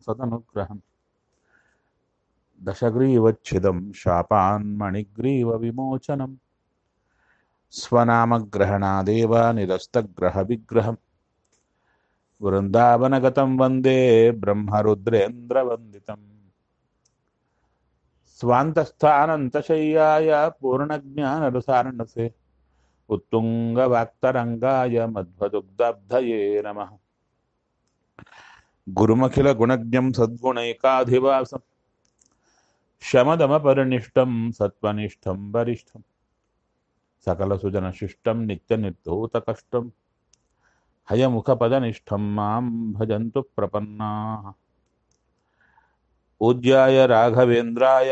सदनुग्रहम् दशग्रीवच्छिदं शापान्मणिग्रीवविमोचनम् स्वनामग्रहणादेव निरस्तग्रहविग्रहम् वृन्दावनगतं वन्दे ब्रह्मरुद्रेन्द्रवन्दितम् स्वान्तस्थानन्तशय्याय पूर्णज्ञानरसारणसे उत्तुङ्गवाक्तरङ्गाय मध्वदुग्धब्धये नमः गुरुमखिलगुणज्ञं सद्गुणैकाधिवासं शमदमपरिनिष्टं सत्त्वनिष्ठं वरिष्ठं सकलसुजनशिष्टं नित्यनिर्धूतकष्टं हयमुखपदनिष्ठं मां भजन्तु प्रपन्नाः पूज्याय राघवेन्द्राय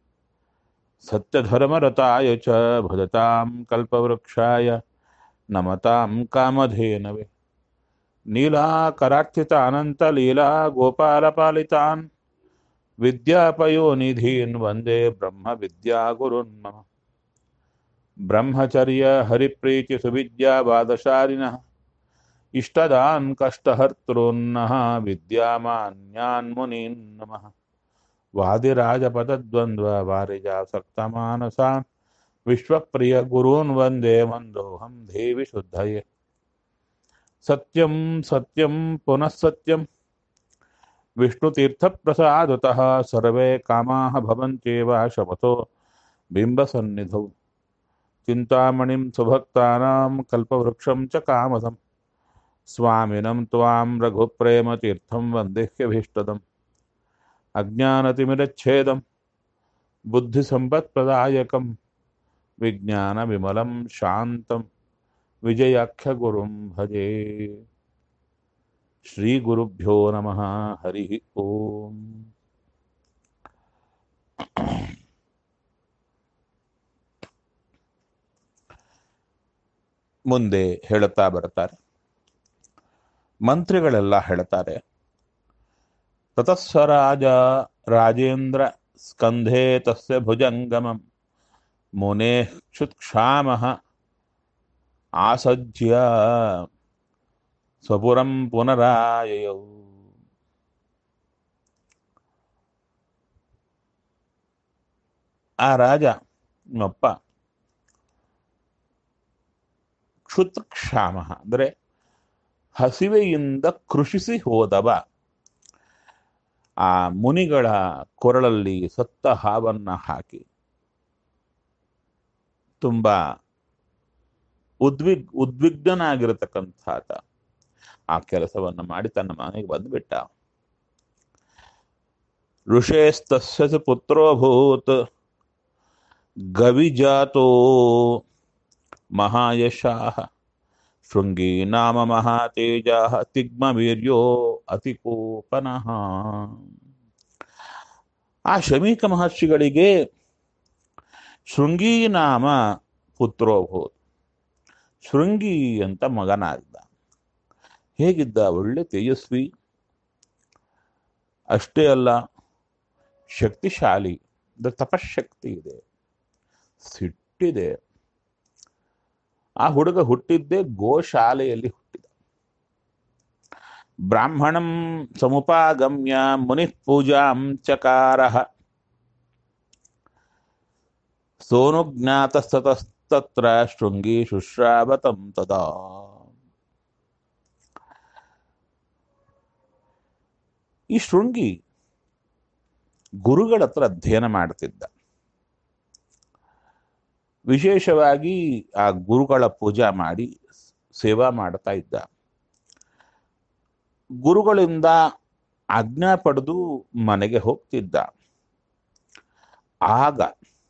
सत्यधर्मरताय च भजतां कल्पवृक्षाय नमतां कामधेनवे नीलाकरार्थितानन्तलीला गोपालपालितान् विद्यापयोनिधीन् वन्दे ब्रह्मविद्यागुरुन् मम ब्रह्मचर्य हरिप्रीतिसुविद्यावादशालिनः इष्टदान् कष्टहर्तॄन्नः विद्यामान्यान् मुनीन् नमः वादिराजपदद्वन्द्ववारिजासक्तमानसान् विश्वप्रियगुरून् वन्दे मन्दोऽहं देवि शुद्धये सत्यं सत्यं पुनः सत्यं विष्णुतीर्थप्रसादतः सर्वे कामाः भवन्त्येव शपथो बिम्बसन्निधौ चिन्तामणिं सुभक्तानां कल्पवृक्षं च कामदम् स्वामिनं त्वां रघुप्रेमतीर्थं वन्देह्यभीष्टदम् अज्ञानतिमिरच्छेदं बुद्धिसम्पत्प्रदायकं विज्ञानविमलं शान्तं विजयाख्यगुरुं भजे श्रीगुरुभ्यो नमः हरिः ओम् ಮುಂದೆ ಹೇಳುತ್ತಾ ಬರುತ್ತಾರೆ ಮಂತ್ರಿಗಳೆಲ್ಲ ಹೇಳ್ತಾರೆ ತತಸ್ವರಾಜ ರಾಜೇಂದ್ರ ಸ್ಕಂಧೆ ತಸ್ಯ ಭುಜಂಗಮಂ ಮುನೇ ಕ್ಷುತ್ಕ್ಷಾಮ ಆಸಜ್ಯ ಸ್ವಪುರಂ ಪುನರಾಯಯೌ ಆ ರಾಜ ನಿಮ್ಮಪ್ಪ ಕ್ಷುತ್ಕ್ಷಾಮ ಅಂದರೆ ಹಸಿವೆಯಿಂದ ಕೃಷಿಸಿ ಹೋದವ ಆ ಮುನಿಗಳ ಕೊರಳಲ್ಲಿ ಸತ್ತ ಹಾವನ್ನ ಹಾಕಿ ತುಂಬಾ ಉದ್ವಿಗ್ ಉದ್ವಿಗ್ನನಾಗಿರತಕ್ಕಂಥ ಆ ಕೆಲಸವನ್ನು ಮಾಡಿ ತನ್ನ ಮನೆಗೆ ಬಂದ್ಬಿಟ್ಟ ಋಷೇಸ್ತಸ್ಯ ಪುತ್ರೋಭೂತ್ ಗವಿಜಾತೋ ಮಹಾಯಶಾಹ ಶೃಂಗಿ ನಾಮ ಮಹಾತೇಜ ತಿಗ್ಮವೀರ್ಯೋ ಅತಿಕೋಪನಃ ಆ ಶಮೀಕ ಮಹರ್ಷಿಗಳಿಗೆ ಶೃಂಗಿ ನಾಮ ಪುತ್ರೋಭೂತ್ ಶೃಂಗಿ ಅಂತ ಮಗನಾಗಿದ್ದ ಹೇಗಿದ್ದ ಒಳ್ಳೆ ತೇಜಸ್ವಿ ಅಷ್ಟೇ ಅಲ್ಲ ಶಕ್ತಿಶಾಲಿ ಅಂದ್ರೆ ತಪಶಕ್ತಿ ಇದೆ ಸಿಟ್ಟಿದೆ ಆ ಹುಡುಗ ಹುಟ್ಟಿದ್ದೇ ಗೋಶಾಲೆಯಲ್ಲಿ ಹುಟ್ಟಿದ ಬ್ರಾಹ್ಮಣಂ ಸಮುಪಾಗಮ್ಯ ಮುನಿ ಪೂಜಾಂ ಚಕಾರ ಸೋನುಜ್ಞಾತಸ್ತತಸ್ತತ್ರ ಶೃಂಗಿ ಶುಶ್ರಾವತಂ ತದಾ ಈ ಶೃಂಗಿ ಗುರುಗಳ ಹತ್ರ ಅಧ್ಯಯನ ಮಾಡ್ತಿದ್ದ ವಿಶೇಷವಾಗಿ ಆ ಗುರುಗಳ ಪೂಜಾ ಮಾಡಿ ಸೇವಾ ಮಾಡ್ತಾ ಇದ್ದ ಗುರುಗಳಿಂದ ಆಜ್ಞಾ ಪಡೆದು ಮನೆಗೆ ಹೋಗ್ತಿದ್ದ ಆಗ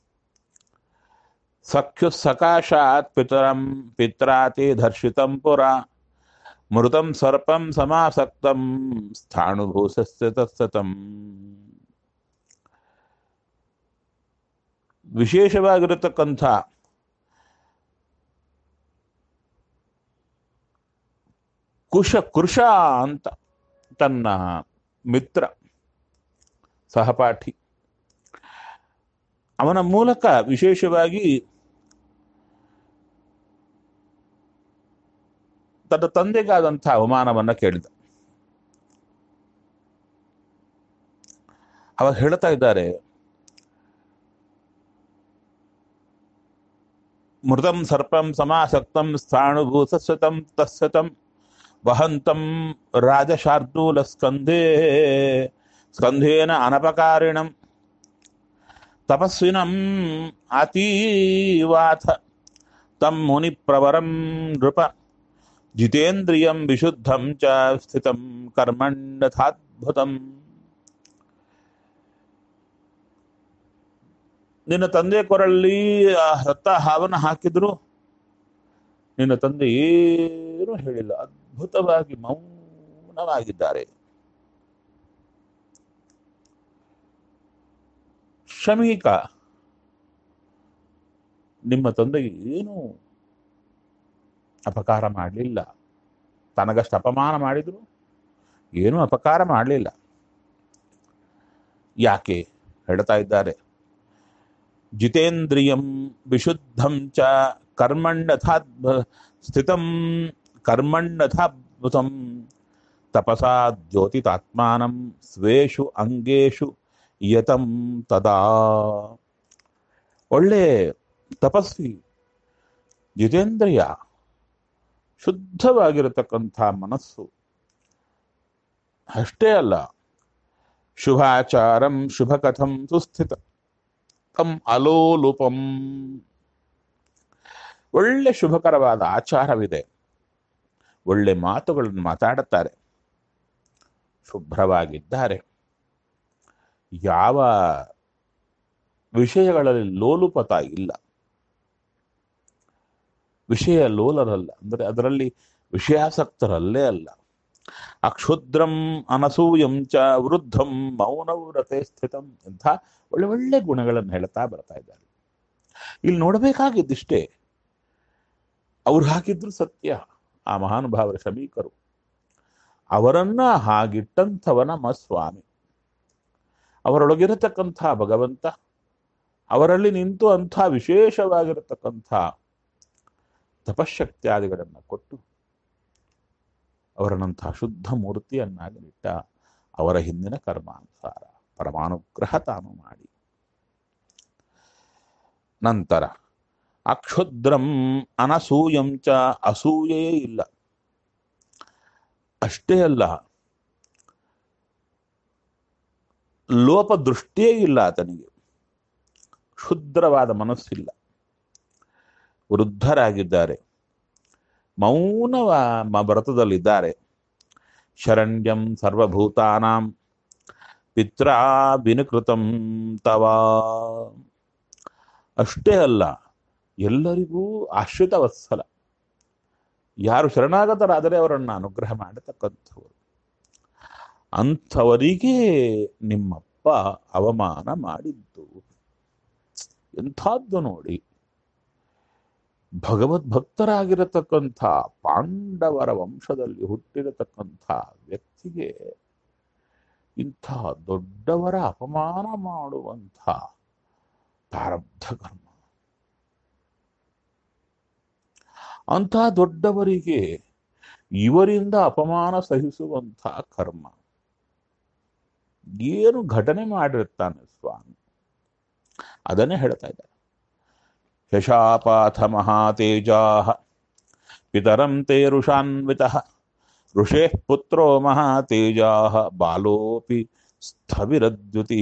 ಸಖ್ಯು ಸಕಾಶಾತ್ ಪಿತರಂ ಪಿತ್ರಾತಿ ಧರ್ಷಿತಂ ಪುರ ಮೃತಂ ಸರ್ಪಂ ಸಮಾಸಕ್ತಂ ಸ್ಥಾಣುಭೂಸಸ್ಯ ತತ್ಸತಂ ವಿಶೇಷವಾಗಿರತಕ್ಕಂಥ ಕುಶ ಕೃಷ ಅಂತ ತನ್ನ ಮಿತ್ರ ಸಹಪಾಠಿ ಅವನ ಮೂಲಕ ವಿಶೇಷವಾಗಿ ತನ್ನ ತಂದೆಗಾದಂಥ ಅವಮಾನವನ್ನ ಕೇಳಿದ ಅವಾಗ ಹೇಳ್ತಾ ಇದ್ದಾರೆ ಮೃತಂ ಸರ್ಪಂ ಸಮಾಸಕ್ತಂ ಸ್ಥಾಣುಭೂತಸ್ವತಂ ತಸ್ಸತಂ ವಹಂತಂ ರಾಜಶಾರ್ದೂಲ ಸ್ಕಂಧೇ ಸ್ಕಂಧೇನ ಅನಪಕಾರಿಣಂ ತಪಸ್ವಿನಂ ಅತೀವಾಥ ತಂ ಮುನಿ ಪ್ರವರಂ ನೃಪ ಜಿತೇಂದ್ರಿಯಂ ವಿಶುದ್ಧಂ ಚ ಸ್ಥಿತಂ ಕರ್ಮಣ್ಯಥಾದ್ಭುತಂ ನಿನ್ನ ತಂದೆ ಕೊರಳಲ್ಲಿ ಆ ರಕ್ತ ಹಾವನ್ನು ಹಾಕಿದ್ರು ನಿನ್ನ ತಂದೆ ಏನು ಹೇಳಿಲ್ಲ ಅದ್ಭುತವಾಗಿ ಮೌನವಾಗಿದ್ದಾರೆ ಶಮೀಕ ನಿಮ್ಮ ತಂದೆಗೆ ಏನು ಅಪಕಾರ ಮಾಡಲಿಲ್ಲ ತನಗಷ್ಟು ಅಪಮಾನ ಮಾಡಿದ್ರು ಏನೂ ಅಪಕಾರ ಮಾಡಲಿಲ್ಲ ಯಾಕೆ ಹೇಳ್ತಾ ಇದ್ದಾರೆ ಜಿತೇಂದ್ರಿಯಂ ವಿಶುದ್ಧಂ ಚ ಕರ್ಮಣ್ಯಥಾದ್ಭ ಸ್ಥಿತಂ ಕರ್ಮಣ್ಯಥಾದ್ಭುತಂ ತಪಸಾ ಜ್ಯೋತಿತಾತ್ಮಾನಂ ಸ್ವೇಷು ಅಂಗೇಶು ಯತಂ ತದಾ ಒಳ್ಳೆ ತಪಸ್ವಿ ಜಿತೇಂದ್ರಿಯ ಶುದ್ಧವಾಗಿರತಕ್ಕಂಥ ಮನಸ್ಸು ಅಷ್ಟೇ ಅಲ್ಲ ಶುಭಾಚಾರಂ ಶುಭಕಥಂ ಸುಸ್ಥಿತ ತಂ ಅಲೋಲುಪಂ ಒಳ್ಳೆ ಶುಭಕರವಾದ ಆಚಾರವಿದೆ ಒಳ್ಳೆ ಮಾತುಗಳನ್ನು ಮಾತಾಡುತ್ತಾರೆ ಶುಭ್ರವಾಗಿದ್ದಾರೆ ಯಾವ ವಿಷಯಗಳಲ್ಲಿ ಲೋಲುಪತ ಇಲ್ಲ ವಿಷಯ ಲೋಲರಲ್ಲ ಅಂದರೆ ಅದರಲ್ಲಿ ವಿಷಯಾಸಕ್ತರಲ್ಲೇ ಅಲ್ಲ ಅಕ್ಷುದ್ರಂ ಅನಸೂಯಂ ಚ ವೃದ್ಧಂ ಮೌನವ್ರತೆ ಸ್ಥಿತಂ ಇಂಥ ಒಳ್ಳೆ ಒಳ್ಳೆ ಗುಣಗಳನ್ನು ಹೇಳ್ತಾ ಬರ್ತಾ ಇದ್ದಾರೆ ಇಲ್ಲಿ ನೋಡಬೇಕಾಗಿದ್ದಿಷ್ಟೇ ಅವ್ರು ಹಾಕಿದ್ರು ಸತ್ಯ ಆ ಮಹಾನುಭಾವರ ಶಮೀಕರು ಅವರನ್ನ ಹಾಗಿಟ್ಟಂಥವ ನಮ್ಮ ಸ್ವಾಮಿ ಅವರೊಳಗಿರತಕ್ಕಂಥ ಭಗವಂತ ಅವರಲ್ಲಿ ನಿಂತು ಅಂಥ ವಿಶೇಷವಾಗಿರತಕ್ಕಂಥ ತಪಶಕ್ತಿಯಾದಿಗಳನ್ನು ಕೊಟ್ಟು ಅವರನ್ನಂಥ ಶುದ್ಧ ಮೂರ್ತಿಯನ್ನಾಗಿ ನಿಟ್ಟ ಅವರ ಹಿಂದಿನ ಕರ್ಮಾನುಸಾರ ಪರಮಾನುಗ್ರಹ ತಾನು ಮಾಡಿ ನಂತರ ಅಕ್ಷುದ್ರಂ ಅನಸೂಯಂ ಚ ಅಸೂಯೆಯೇ ಇಲ್ಲ ಅಷ್ಟೇ ಅಲ್ಲ ಲೋಪ ದೃಷ್ಟಿಯೇ ಇಲ್ಲ ಆತನಿಗೆ ಕ್ಷುದ್ರವಾದ ಮನಸ್ಸಿಲ್ಲ ವೃದ್ಧರಾಗಿದ್ದಾರೆ ಮೌನವ ಮ- ವ್ರತದಲ್ಲಿದ್ದಾರೆ ಶರಣ್ಯಂ ಸರ್ವಭೂತಾನಾಂ ಪಿತ್ರ ವಿನುಕೃತಂ ತವ ಅಷ್ಟೇ ಅಲ್ಲ ಎಲ್ಲರಿಗೂ ಆಶ್ರಿತ ವತ್ಸಲ ಯಾರು ಶರಣಾಗತರಾದರೆ ಅವರನ್ನು ಅನುಗ್ರಹ ಮಾಡತಕ್ಕಂಥವರು ಅಂಥವರಿಗೆ ನಿಮ್ಮಪ್ಪ ಅವಮಾನ ಮಾಡಿದ್ದು ಎಂಥದ್ದು ನೋಡಿ ಭಗವದ್ಭಕ್ತರಾಗಿರತಕ್ಕಂಥ ಪಾಂಡವರ ವಂಶದಲ್ಲಿ ಹುಟ್ಟಿರತಕ್ಕಂಥ ವ್ಯಕ್ತಿಗೆ ಇಂಥ ದೊಡ್ಡವರ ಅಪಮಾನ ಮಾಡುವಂಥ ಪ್ರಾರಬ್ಧ ಕರ್ಮ ಅಂಥ ದೊಡ್ಡವರಿಗೆ ಇವರಿಂದ ಅಪಮಾನ ಸಹಿಸುವಂಥ ಕರ್ಮ ಏನು ಘಟನೆ ಮಾಡಿರ್ತಾನೆ ಸ್ವಾಮಿ ಅದನ್ನೇ ಹೇಳ್ತಾ ಇದ್ದಾರೆ ಯಶಾಪಾಥ ಮಹಾತೇಜಾ ಪಿತರಂ ತೇ ಋಷಾನ್ವಿತ ಋಷೇ ಪುತ್ರೋ ಮಹಾತೇಜಾ ಬಾಲೋಪಿ ಸ್ಥವಿರದ್ಯುತಿ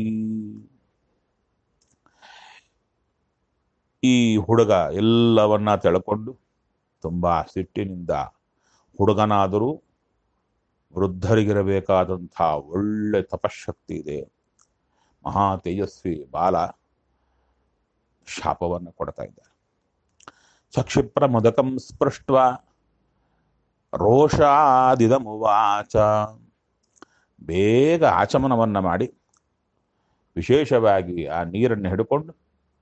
ಈ ಹುಡುಗ ಎಲ್ಲವನ್ನ ತಿಳ್ಕೊಂಡು ತುಂಬಾ ಸಿಟ್ಟಿನಿಂದ ಹುಡುಗನಾದರೂ ವೃದ್ಧರಿಗಿರಬೇಕಾದಂಥ ಒಳ್ಳೆ ತಪಶಕ್ತಿ ಇದೆ ಮಹಾ ತೇಜಸ್ವಿ ಬಾಲ ಶಾಪವನ್ನು ಕೊಡ್ತಾ ಇದ್ದಾರೆ ಸಕ್ಷಿಪ್ರ ಮದಕಂ ಸ್ಪೃಷ್ಟ ರೋಷಾದಿದಮುವಾಚ ಬೇಗ ಆಚಮನವನ್ನ ಮಾಡಿ ವಿಶೇಷವಾಗಿ ಆ ನೀರನ್ನು ಹಿಡ್ಕೊಂಡು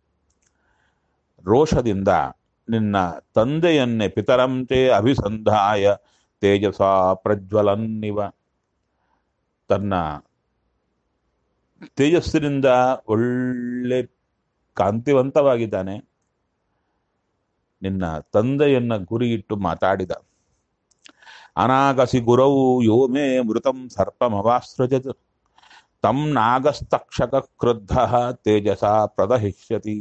ರೋಷದಿಂದ ನಿನ್ನ ತಂದೆಯನ್ನೇ ಪಿತರಂತೆ ಅಭಿಸಂಧಾಯ ತೇಜಸ ಪ್ರಜ್ವಲನ್ನಿವ ತನ್ನ ತೇಜಸ್ಸಿನಿಂದ ಒಳ್ಳೆ ಕಾಂತಿವಂತವಾಗಿದ್ದಾನೆ ನಿನ್ನ ತಂದೆಯನ್ನ ಗುರಿಯಿಟ್ಟು ಮಾತಾಡಿದ ಅನಾಗಸಿ ಗುರವು ಯೋ ಮೇ ಮೃತಂ ಸರ್ಪಮವಾಸೃಜತ್ ತಂ ನಾಗಸ್ತಕ್ಷಕ ಕ್ರುದ್ಧ ತೇಜಸ ಪ್ರದಹಿಷ್ಯತಿ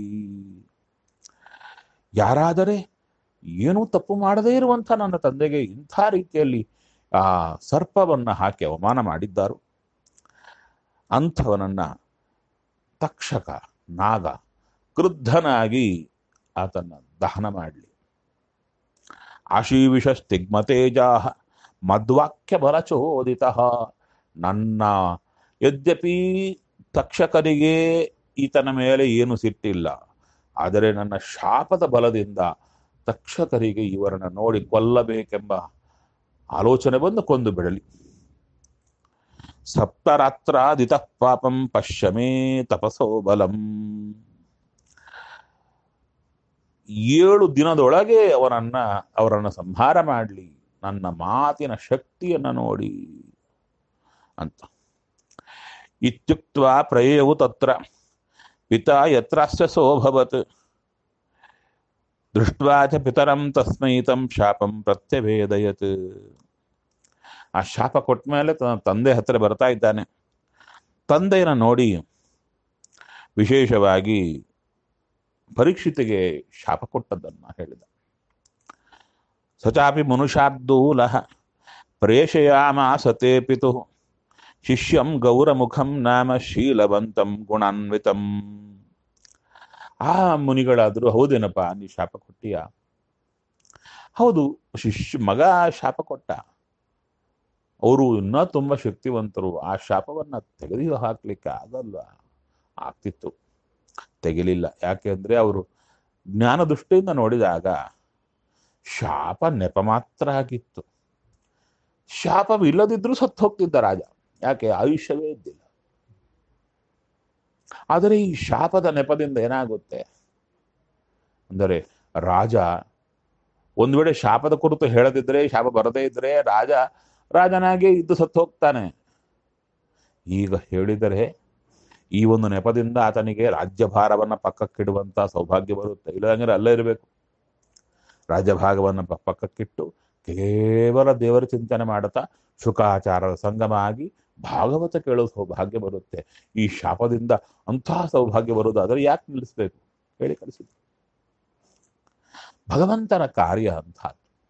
ಯಾರಾದರೆ ಏನೂ ತಪ್ಪು ಮಾಡದೇ ಇರುವಂಥ ನನ್ನ ತಂದೆಗೆ ಇಂಥ ರೀತಿಯಲ್ಲಿ ಆ ಸರ್ಪವನ್ನು ಹಾಕಿ ಅವಮಾನ ಮಾಡಿದ್ದಾರೋ ಅಂಥವನನ್ನ ತಕ್ಷಕ ನಾಗ ಕ್ರುದ್ಧನಾಗಿ ಆತನ ದಹನ ಮಾಡಲಿ ಆಶೀವಿಷ ಸ್ತಿಗ್ಮತೇಜಾ ಮದ್ವಾಕ್ಯ ಬಲಚೋದಿತ ನನ್ನ ಯದ್ಯಪಿ ತಕ್ಷಕರಿಗೆ ಈತನ ಮೇಲೆ ಏನು ಸಿಟ್ಟಿಲ್ಲ ಆದರೆ ನನ್ನ ಶಾಪದ ಬಲದಿಂದ ತಕ್ಷಕರಿಗೆ ಇವರನ್ನ ನೋಡಿ ಕೊಲ್ಲಬೇಕೆಂಬ ಆಲೋಚನೆ ಬಂದು ಕೊಂದು ಬಿಡಲಿ ಸಪ್ತರಾತ್ರಾದಿತ ಪಾಪಂ ಪಶ್ಯಮೇ ತಪಸೋ ಬಲಂ ಏಳು ದಿನದೊಳಗೆ ಅವರನ್ನ ಅವರನ್ನು ಸಂಹಾರ ಮಾಡಲಿ ನನ್ನ ಮಾತಿನ ಶಕ್ತಿಯನ್ನು ನೋಡಿ ಅಂತ ಇತ್ಯುಕ್ತ ಪ್ರಯೇವು ತತ್ರ ಪಿತಾ ಯತ್ರಾಸ್ಯ ಸೋಭವತ್ ದೃಷ್ಟ್ವಾ ಚ ಪಿತರಂ ತಸ್ಮೈ ತಂ ಶಾಪಂ ಪ್ರತ್ಯವೇದಯತ್ ಆ ಶಾಪ ಕೊಟ್ಟ ಮೇಲೆ ತಂದೆ ಹತ್ರ ಬರ್ತಾ ಇದ್ದಾನೆ ತಂದೆಯನ್ನ ನೋಡಿ ವಿಶೇಷವಾಗಿ ಪರೀಕ್ಷಿತಿಗೆ ಶಾಪ ಕೊಟ್ಟದ್ದನ್ನ ಹೇಳಿದ ಸಚಾಪಿ ಮನುಷಾರ್ದೂಲ ಪ್ರೇಷಯಾಮಾಸತೆ ಪಿತು ಶಿಷ್ಯಂ ಗೌರಮುಖಂ ನಾಮ ಶೀಲವಂತಂ ಗುಣಾನ್ವಿತಂ ಆ ಮುನಿಗಳಾದರೂ ಹೌದೇನಪ್ಪ ನೀ ಶಾಪ ಕೊಟ್ಟಿಯ ಹೌದು ಶಿಷ್ಯ ಮಗ ಶಾಪ ಕೊಟ್ಟ ಅವರು ಇನ್ನೂ ತುಂಬ ಶಕ್ತಿವಂತರು ಆ ಶಾಪವನ್ನ ತೆಗೆದು ಹಾಕ್ಲಿಕ್ಕೆ ಆಗಲ್ಲ ಆಗ್ತಿತ್ತು ತೆಗಿಲಿಲ್ಲ ಯಾಕೆಂದ್ರೆ ಅವರು ಜ್ಞಾನ ದೃಷ್ಟಿಯಿಂದ ನೋಡಿದಾಗ ಶಾಪ ನೆಪ ಮಾತ್ರ ಆಗಿತ್ತು ಶಾಪವಿಲ್ಲದಿದ್ರೂ ಸತ್ತು ಹೋಗ್ತಿದ್ದ ರಾಜ ಯಾಕೆ ಆಯುಷ್ಯವೇ ಇದ್ದಿಲ್ಲ ಆದರೆ ಈ ಶಾಪದ ನೆಪದಿಂದ ಏನಾಗುತ್ತೆ ಅಂದರೆ ರಾಜ ಒಂದು ವೇಳೆ ಶಾಪದ ಕುರಿತು ಹೇಳದಿದ್ರೆ ಶಾಪ ಬರದೇ ಇದ್ರೆ ರಾಜ ರಾಜನಾಗೆ ಇದ್ದು ಸತ್ತು ಹೋಗ್ತಾನೆ ಈಗ ಹೇಳಿದರೆ ಈ ಒಂದು ನೆಪದಿಂದ ಆತನಿಗೆ ರಾಜ್ಯಭಾರವನ್ನ ಪಕ್ಕಕ್ಕಿಡುವಂತ ಸೌಭಾಗ್ಯ ಬರುತ್ತೆ ಇಲ್ಲದಂದ್ರೆ ಅಲ್ಲೇ ಇರಬೇಕು ರಾಜ್ಯಭಾಗವನ್ನ ಪ- ಪಕ್ಕಕ್ಕಿಟ್ಟು ಕೇವಲ ದೇವರ ಚಿಂತನೆ ಮಾಡುತ್ತಾ ಶುಕಾಚಾರದ ಸಂಗಮ ಆಗಿ ಭಾಗವತ ಕೇಳೋ ಸೌಭಾಗ್ಯ ಬರುತ್ತೆ ಈ ಶಾಪದಿಂದ ಅಂತಹ ಸೌಭಾಗ್ಯ ಬರುವುದಾದರೆ ಯಾಕೆ ನಿಲ್ಲಿಸ್ಬೇಕು ಹೇಳಿ ಕಳಿಸಿದ್ರು ಭಗವಂತನ ಕಾರ್ಯ ಅಂತ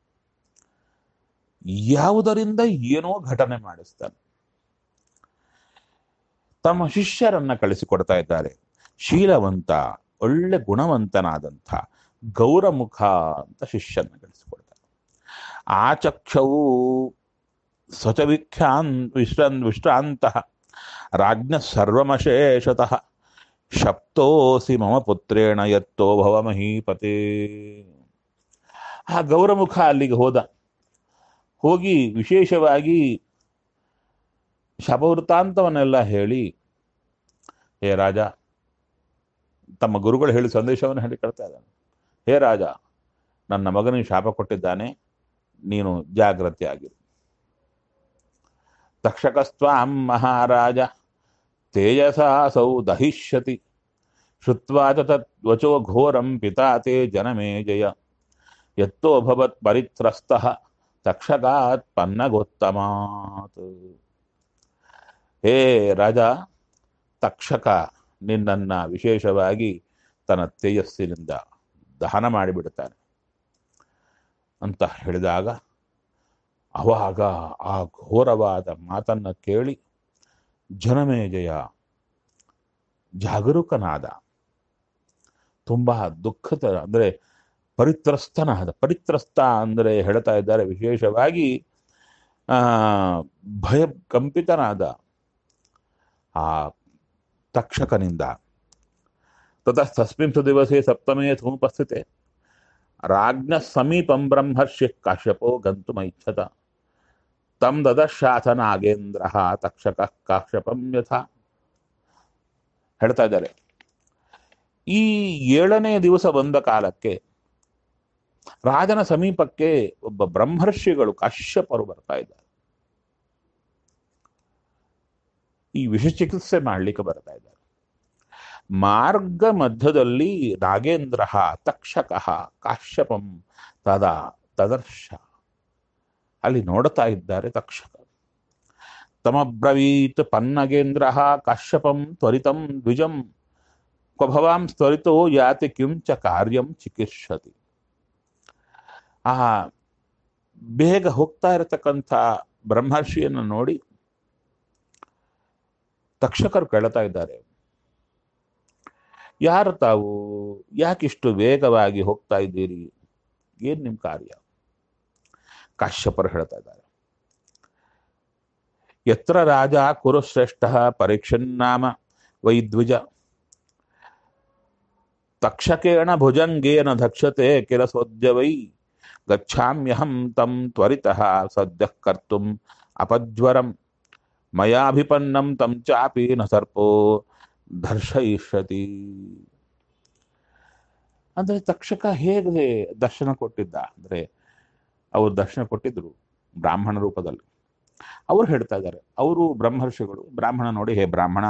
ಯಾವುದರಿಂದ ಏನೋ ಘಟನೆ ಮಾಡಿಸ್ತಾನೆ ತಮ್ಮ ಶಿಷ್ಯರನ್ನ ಕಳಿಸಿಕೊಡ್ತಾ ಇದ್ದಾರೆ ಶೀಲವಂತ ಒಳ್ಳೆ ಗುಣವಂತನಾದಂಥ ಗೌರಮುಖ ಅಂತ ಶಿಷ್ಯರನ್ನ ಕಳಿಸಿಕೊಡ್ತಾರೆ ಆಚಕ್ಷವು ಸ್ವಚವಿಖ್ಯಾನ್ ವಿಶ್ರಾನ್ ವಿಶ್ರಾಂತ ರಾಜ್ಞ ಸರ್ವಮಶೇಷತಃ ಶಪ್ತೋಸಿ ಮಮ ಪುತ್ರೇಣ ಯತ್ತೋ ಭವ ಮಹೀಪತೆ ಆ ಗೌರಮುಖ ಅಲ್ಲಿಗೆ ಹೋದ ಹೋಗಿ ವಿಶೇಷವಾಗಿ ಶಪವೃತ್ತಾಂತವನ್ನೆಲ್ಲ ಹೇಳಿ ಹೇ ರಾಜ ತಮ್ಮ ಗುರುಗಳು ಹೇಳಿ ಸಂದೇಶವನ್ನು ಹೇಳಿ ಕಳ್ತಾ ಇದ್ದಾನೆ ಹೇ ರಾಜ ನನ್ನ ಮಗನಿಗೆ ಶಾಪ ಕೊಟ್ಟಿದ್ದಾನೆ ನೀನು ಜಾಗ್ರತೆ ಆಗಿರು ತಕ್ಷಕಸ್ತ್ವಾಂ ಮಹಾರಾಜ ತೇಜಸಾಸೌ ದಹಿಷ್ಯತಿ ಶ್ರುತ್ವಾ ಚ ತತ್ ವಚೋ ಘೋರಂ ಪಿತಾ ತೇ ಜನಮೇ ಜಯ ಯತ್ತೋ ಭವತ್ ಪರಿತ್ರಸ್ತಃ ತಕ್ಷಕಾತ್ ಪನ್ನಗೋತ್ತಮಾತ್ ಹೇ ರಾಜ ತಕ್ಷಕ ನಿನ್ನನ್ನ ವಿಶೇಷವಾಗಿ ತನ್ನ ತೇಜಸ್ಸಿನಿಂದ ದಹನ ಮಾಡಿಬಿಡುತ್ತಾನೆ ಅಂತ ಹೇಳಿದಾಗ ಅವಾಗ ಆ ಘೋರವಾದ ಮಾತನ್ನ ಕೇಳಿ ಜನಮೇಜಯ ಜಾಗರೂಕನಾದ ತುಂಬಾ ದುಃಖದ ಅಂದ್ರೆ ಪರಿತ್ರಸ್ತನಾದ ಪರಿತ್ರಸ್ತ ಅಂದರೆ ಹೇಳ್ತಾ ಇದ್ದಾರೆ ವಿಶೇಷವಾಗಿ ಆ ಭಯ ಕಂಪಿತನಾದ ಆ ತಕ್ಷಕನಿಂದ ತತಃ ತಸ್ಮಿಂಸು ದಿವಸೆ ಸಪ್ತಮೇ ಸೋಪಸ್ಥಿತೆ ರಾಜ್ಞ ಸಮೀಪಂ ಬ್ರಹ್ಮರ್ಷಿ ಕಾಶ್ಯಪೋ ಗಂತುಮೈಚ್ಛತ ತಂ ದದಶಾಥ ನಾಗೇಂದ್ರ ತಕ್ಷಕ ಕಾಶ್ಯಪಂ ಯಥ ಹೇಳ್ತಾ ಇದ್ದಾರೆ ಈ ಏಳನೇ ದಿವಸ ಬಂದ ಕಾಲಕ್ಕೆ ರಾಜನ ಸಮೀಪಕ್ಕೆ ಒಬ್ಬ ಬ್ರಹ್ಮರ್ಷಿಗಳು ಕಾಶ್ಯಪರು ಬರ್ತಾ ಇದ್ದಾರೆ ಈ ವಿಷ ಚಿಕಿತ್ಸೆ ಮಾಡ್ಲಿಕ್ಕೆ ಬರ್ತಾ ಇದ್ದಾರೆ ಮಾರ್ಗ ಮಧ್ಯದಲ್ಲಿ ನಾಗೇಂದ್ರ ತಕ್ಷಕ ಕಾಶ್ಯಪಂ ತದಾ ತದರ್ಶ ಅಲ್ಲಿ ನೋಡ್ತಾ ಇದ್ದಾರೆ ತಕ್ಷಕ ತಮಬ್ರವೀತ್ ಪನ್ನಗೇಂದ್ರ ಕಾಶ್ಯಪಂ ತ್ವರಿತಂ ದ್ವಿಜಂ ಕ್ವಭವಾಂ ತ್ವರಿತೋ ಯಾತಿ ಕಿಂಚ ಕಾರ್ಯಂ ಚಿಕಿತ್ಸತಿ ಆ ಬೇಗ ಹೋಗ್ತಾ ಇರತಕ್ಕಂಥ ಬ್ರಹ್ಮರ್ಷಿಯನ್ನು ನೋಡಿ ತಕ್ಷಕರು ಕೇಳ್ತಾ ಇದ್ದಾರೆ ಯಾರು ತಾವು ಯಾಕಿಷ್ಟು ವೇಗವಾಗಿ ಹೋಗ್ತಾ ಇದ್ದೀರಿ ಏನ್ ನಿಮ್ ಕಾರ್ಯ ಕಾಶ್ಯಪರು ಹೇಳ್ತಾ ಇದ್ದಾರೆ ಯತ್ರ ರಾಜ ಕುರುಶ್ರೇಷ್ಠ ಪರೀಕ್ಷನ್ನಾಮ ವೈದ್ವಿಜ ತಕ್ಷಕೇಣ ಭುಜಂಗೇನ ಧಕ್ಷತೆ ಕೆಲಸೋದ್ಯ ವೈ ಗಚ್ಛಾಮ್ಯಹಂ ತಂ ತ್ವರಿತಃ ಸದ್ಯಃ ಕರ್ತುಂ ಅಪಜ್ವರಂ ಮಯಾಭಿಪನ್ನಂ ತಂ ಚಾಪಿ ನ ಸರ್ಪೋ ದರ್ಶಯಿಷ್ಯತಿ ಅಂದ್ರೆ ತಕ್ಷಕ ಹೇಗೆ ದರ್ಶನ ಕೊಟ್ಟಿದ್ದ ಅಂದ್ರೆ ಅವರು ದರ್ಶನ ಕೊಟ್ಟಿದ್ರು ಬ್ರಾಹ್ಮಣ ರೂಪದಲ್ಲಿ ಅವ್ರು ಹೇಳ್ತಾ ಇದ್ದಾರೆ ಅವರು ಬ್ರಹ್ಮರ್ಷಿಗಳು ಬ್ರಾಹ್ಮಣ ನೋಡಿ ಹೇ ಬ್ರಾಹ್ಮಣ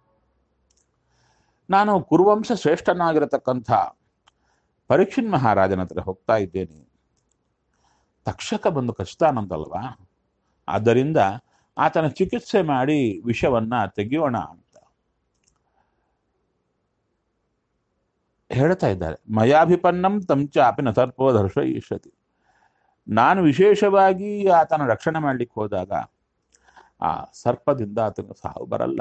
ನಾನು ಕುರುವಂಶ ಶ್ರೇಷ್ಠನಾಗಿರತಕ್ಕಂಥ ಪರೀಕ್ಷಿನ್ ಮಹಾರಾಜನ ಹತ್ರ ಹೋಗ್ತಾ ಇದ್ದೇನೆ ತಕ್ಷಕ ಬಂದು ಕಚ್ತಾನಂತಲ್ವಾ ಆದ್ದರಿಂದ ಆತನ ಚಿಕಿತ್ಸೆ ಮಾಡಿ ವಿಷವನ್ನ ತೆಗೆಯೋಣ ಅಂತ ಹೇಳ್ತಾ ಇದ್ದಾರೆ ಮಯಾಭಿಪನ್ನಂ ತಂಚ ಅಪಿನ ಸರ್ಪೋ ದರ್ಶಯಿಷ್ಯತಿ ನಾನು ವಿಶೇಷವಾಗಿ ಆತನ ರಕ್ಷಣೆ ಮಾಡ್ಲಿಕ್ಕೆ ಹೋದಾಗ ಆ ಸರ್ಪದಿಂದ ಆತನ ಸಾವು ಬರಲ್ಲ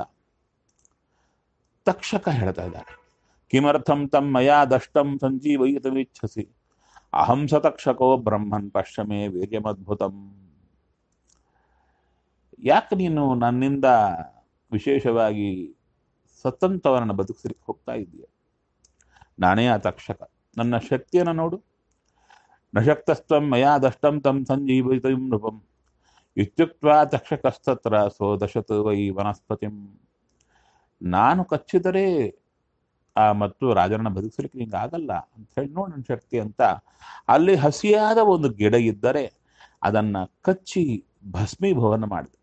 ತಕ್ಷಕ ಹೇಳ್ತಾ ಇದ್ದಾರೆ ಕಿಮರ್ಥಂ ತಂ ಮಯಾ ದಷ್ಟಂ ಸಂಜೀವಯಿತವಿಚ್ಛಸಿ ಅಹಂ ಸತಕ್ಷಕೋ ಬ್ರಹ್ಮನ್ ಪಶ್ಚಮೇ ವೀರ್ಯಮದ್ಭುತಂ ಯಾಕೆ ನೀನು ನನ್ನಿಂದ ವಿಶೇಷವಾಗಿ ಸತ್ತಂತವರನ್ನ ಬದುಕಿಸ್ಲಿಕ್ಕೆ ಹೋಗ್ತಾ ಇದೆಯಾ ನಾನೇ ಆ ತಕ್ಷಕ ನನ್ನ ಶಕ್ತಿಯನ್ನು ನೋಡು ನಶಕ್ತಸ್ತ್ವಂ ಮಯಾ ದಷ್ಟಂ ತಂ ಸಂಜೀವಿತಂ ನೃಪಂ ಇತ್ಯುಕ್ತ ತಕ್ಷಕಸ್ತತ್ರ ಸೋದಶತು ವೈ ವನಸ್ಪತಿಂ ನಾನು ಕಚ್ಚಿದರೆ ಆ ಮತ್ತು ರಾಜರನ್ನ ಬದುಕಿಸಲಿಕ್ಕೆ ನಿಂಗೆ ಆಗಲ್ಲ ಅಂತ ಹೇಳಿ ನೋಡಿ ನನ್ನ ಶಕ್ತಿ ಅಂತ ಅಲ್ಲಿ ಹಸಿಯಾದ ಒಂದು ಗಿಡ ಇದ್ದರೆ ಅದನ್ನ ಕಚ್ಚಿ ಭಸ್ಮೀಭವನ ಮಾಡಿದೆ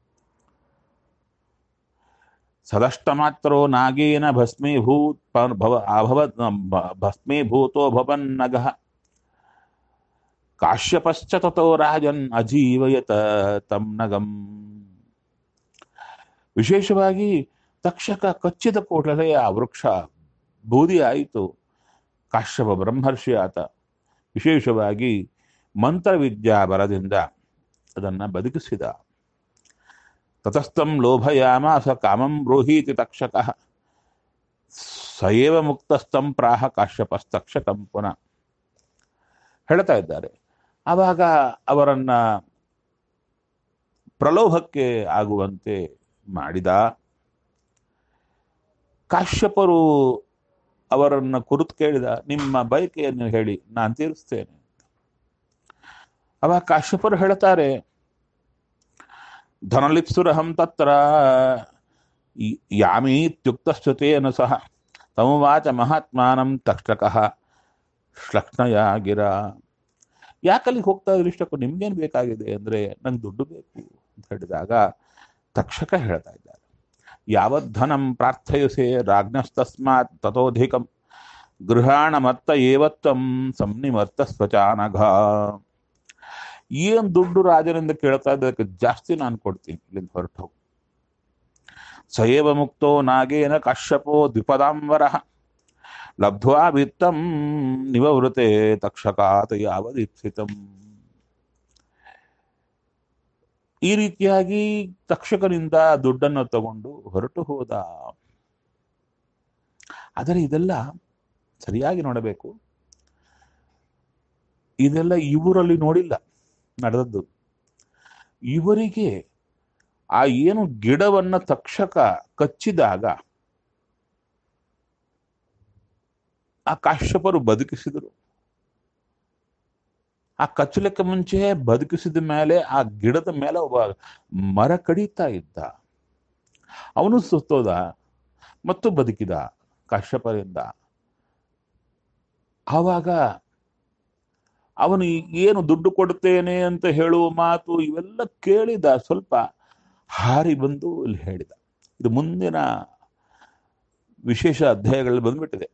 ಸದಷ್ಟ ಮಾತ್ರೋ ನಾಗೇನ ಭಸ್ಮೀಭೂತ್ ಭವ ಅಭವ ಭಸ್ಮೀಭೂತೋ ಭವನ್ನಗ ಕಾಶ್ಯಪಶ್ಚ ತಥೋ ರಾಜನ್ ಅಜೀವಯತ ತಂ ನಗಂ ವಿಶೇಷವಾಗಿ ತಕ್ಷಕ ಕಚ್ಚಿದ ಕೂಡಲೇ ಆ ವೃಕ್ಷ ಬೂದಿ ಆಯಿತು ಕಾಶ್ಯಪ ಬ್ರಹ್ಮರ್ಷಿ ಆತ ವಿಶೇಷವಾಗಿ ಮಂತ್ರವಿದ್ಯಾ ಬರದಿಂದ ಅದನ್ನ ಬದುಕಿಸಿದ ತತಸ್ಥಂ ಲೋಭಯಾಮಾಸ ಕಾಮಂ ಬ್ರೂಹೀತಿ ತಕ್ಷಕ ಸಯೇವ ಮುಕ್ತಸ್ಥಂ ಪ್ರಾಹ ಕಾಶ್ಯಪಸ್ತಕ್ಷಕಂ ಪುನಃ ಹೇಳ್ತಾ ಇದ್ದಾರೆ ಆವಾಗ ಅವರನ್ನ ಪ್ರಲೋಭಕ್ಕೆ ಆಗುವಂತೆ ಮಾಡಿದ ಕಾಶ್ಯಪರು ಅವರನ್ನ ಕುರಿತು ಕೇಳಿದ ನಿಮ್ಮ ಬಯಕೆಯನ್ನು ಹೇಳಿ ನಾನು ತೀರಿಸ್ತೇನೆ ಅವಾಗ ಕಾಶ್ಯಪರು ಹೇಳ್ತಾರೆ ಧನಲಿಪ್ಸುರಹಂ ತತ್ರ ಯಾಮೀತ್ಯುಕ್ತಸ್ತುತೇನ ಸಹ ತಮವಾಚ ಮಹಾತ್ಮಾನಂ ತಕ್ಷಕಃ ಶ್ಲಕ್ಷ್ಣಯ ಗಿರ ಯಾಕಲ್ಲಿ ಹೋಗ್ತಾ ಇದ್ರು ಇಷ್ಟಕ್ಕೂ ನಿಮ್ಗೇನು ಬೇಕಾಗಿದೆ ಅಂದ್ರೆ ನಂಗೆ ದುಡ್ಡು ಬೇಕು ಅಂತ ಹೇಳಿದಾಗ ತಕ್ಷಕ ಹೇಳ್ತಾ ಇದ್ದಾರೆ ಯಾವದ್ಧನಂ ಪ್ರಾರ್ಥಯಸೆ ರಾಜ್ಞಸ್ತಸ್ಮಾತ್ ತಥೋಧಿಕಂ ಗೃಹಾಣ ಮತ್ತ ಏವತ್ತಂ ಸಂನಿಮತ್ತ ಸ್ವಚಾನಘ ಏನ್ ದುಡ್ಡು ರಾಜನಿಂದ ಕೇಳ್ತಾ ಇದ್ದಕ್ಕೆ ಜಾಸ್ತಿ ನಾನು ಕೊಡ್ತೀನಿ ಇಲ್ಲಿಂದ ಹೊರಟು ಹೋಗು ಸಯೇವ ಮುಕ್ತೋ ನಾಗೇನ ಕಾಶ್ಯಪೋ ದ್ವಿಪದಾಂಬರ ಲಬ್ಧ್ವಾ ವಿತ್ತಂ ನಿವವೃತೆ ತಕ್ಷಕಾತ ಯಾವದೀಪ್ಸಿತಂ ಈ ರೀತಿಯಾಗಿ ತಕ್ಷಕನಿಂದ ದುಡ್ಡನ್ನು ತಗೊಂಡು ಹೊರಟು ಹೋದ ಆದರೆ ಇದೆಲ್ಲ ಸರಿಯಾಗಿ ನೋಡಬೇಕು ಇದೆಲ್ಲ ಇವರಲ್ಲಿ ನೋಡಿಲ್ಲ ನಡೆದದ್ದು ಇವರಿಗೆ ಆ ಏನು ಗಿಡವನ್ನ ತಕ್ಷಕ ಕಚ್ಚಿದಾಗ ಆ ಕಾಶ್ಯಪರು ಬದುಕಿಸಿದರು ಆ ಕಚ್ಚಲಿಕ್ಕೆ ಮುಂಚೆ ಬದುಕಿಸಿದ ಮೇಲೆ ಆ ಗಿಡದ ಮೇಲೆ ಒಬ್ಬ ಮರ ಕಡಿತಾ ಇದ್ದ ಅವನು ಸುತ್ತೋದ ಮತ್ತು ಬದುಕಿದ ಕಾಶ್ಯಪರಿಂದ ಆವಾಗ ಅವನು ಏನು ದುಡ್ಡು ಕೊಡ್ತೇನೆ ಅಂತ ಹೇಳುವ ಮಾತು ಇವೆಲ್ಲ ಕೇಳಿದ ಸ್ವಲ್ಪ ಹಾರಿ ಬಂದು ಇಲ್ಲಿ ಹೇಳಿದ ಇದು ಮುಂದಿನ ವಿಶೇಷ ಅಧ್ಯಾಯಗಳಲ್ಲಿ ಬಂದ್ಬಿಟ್ಟಿದೆ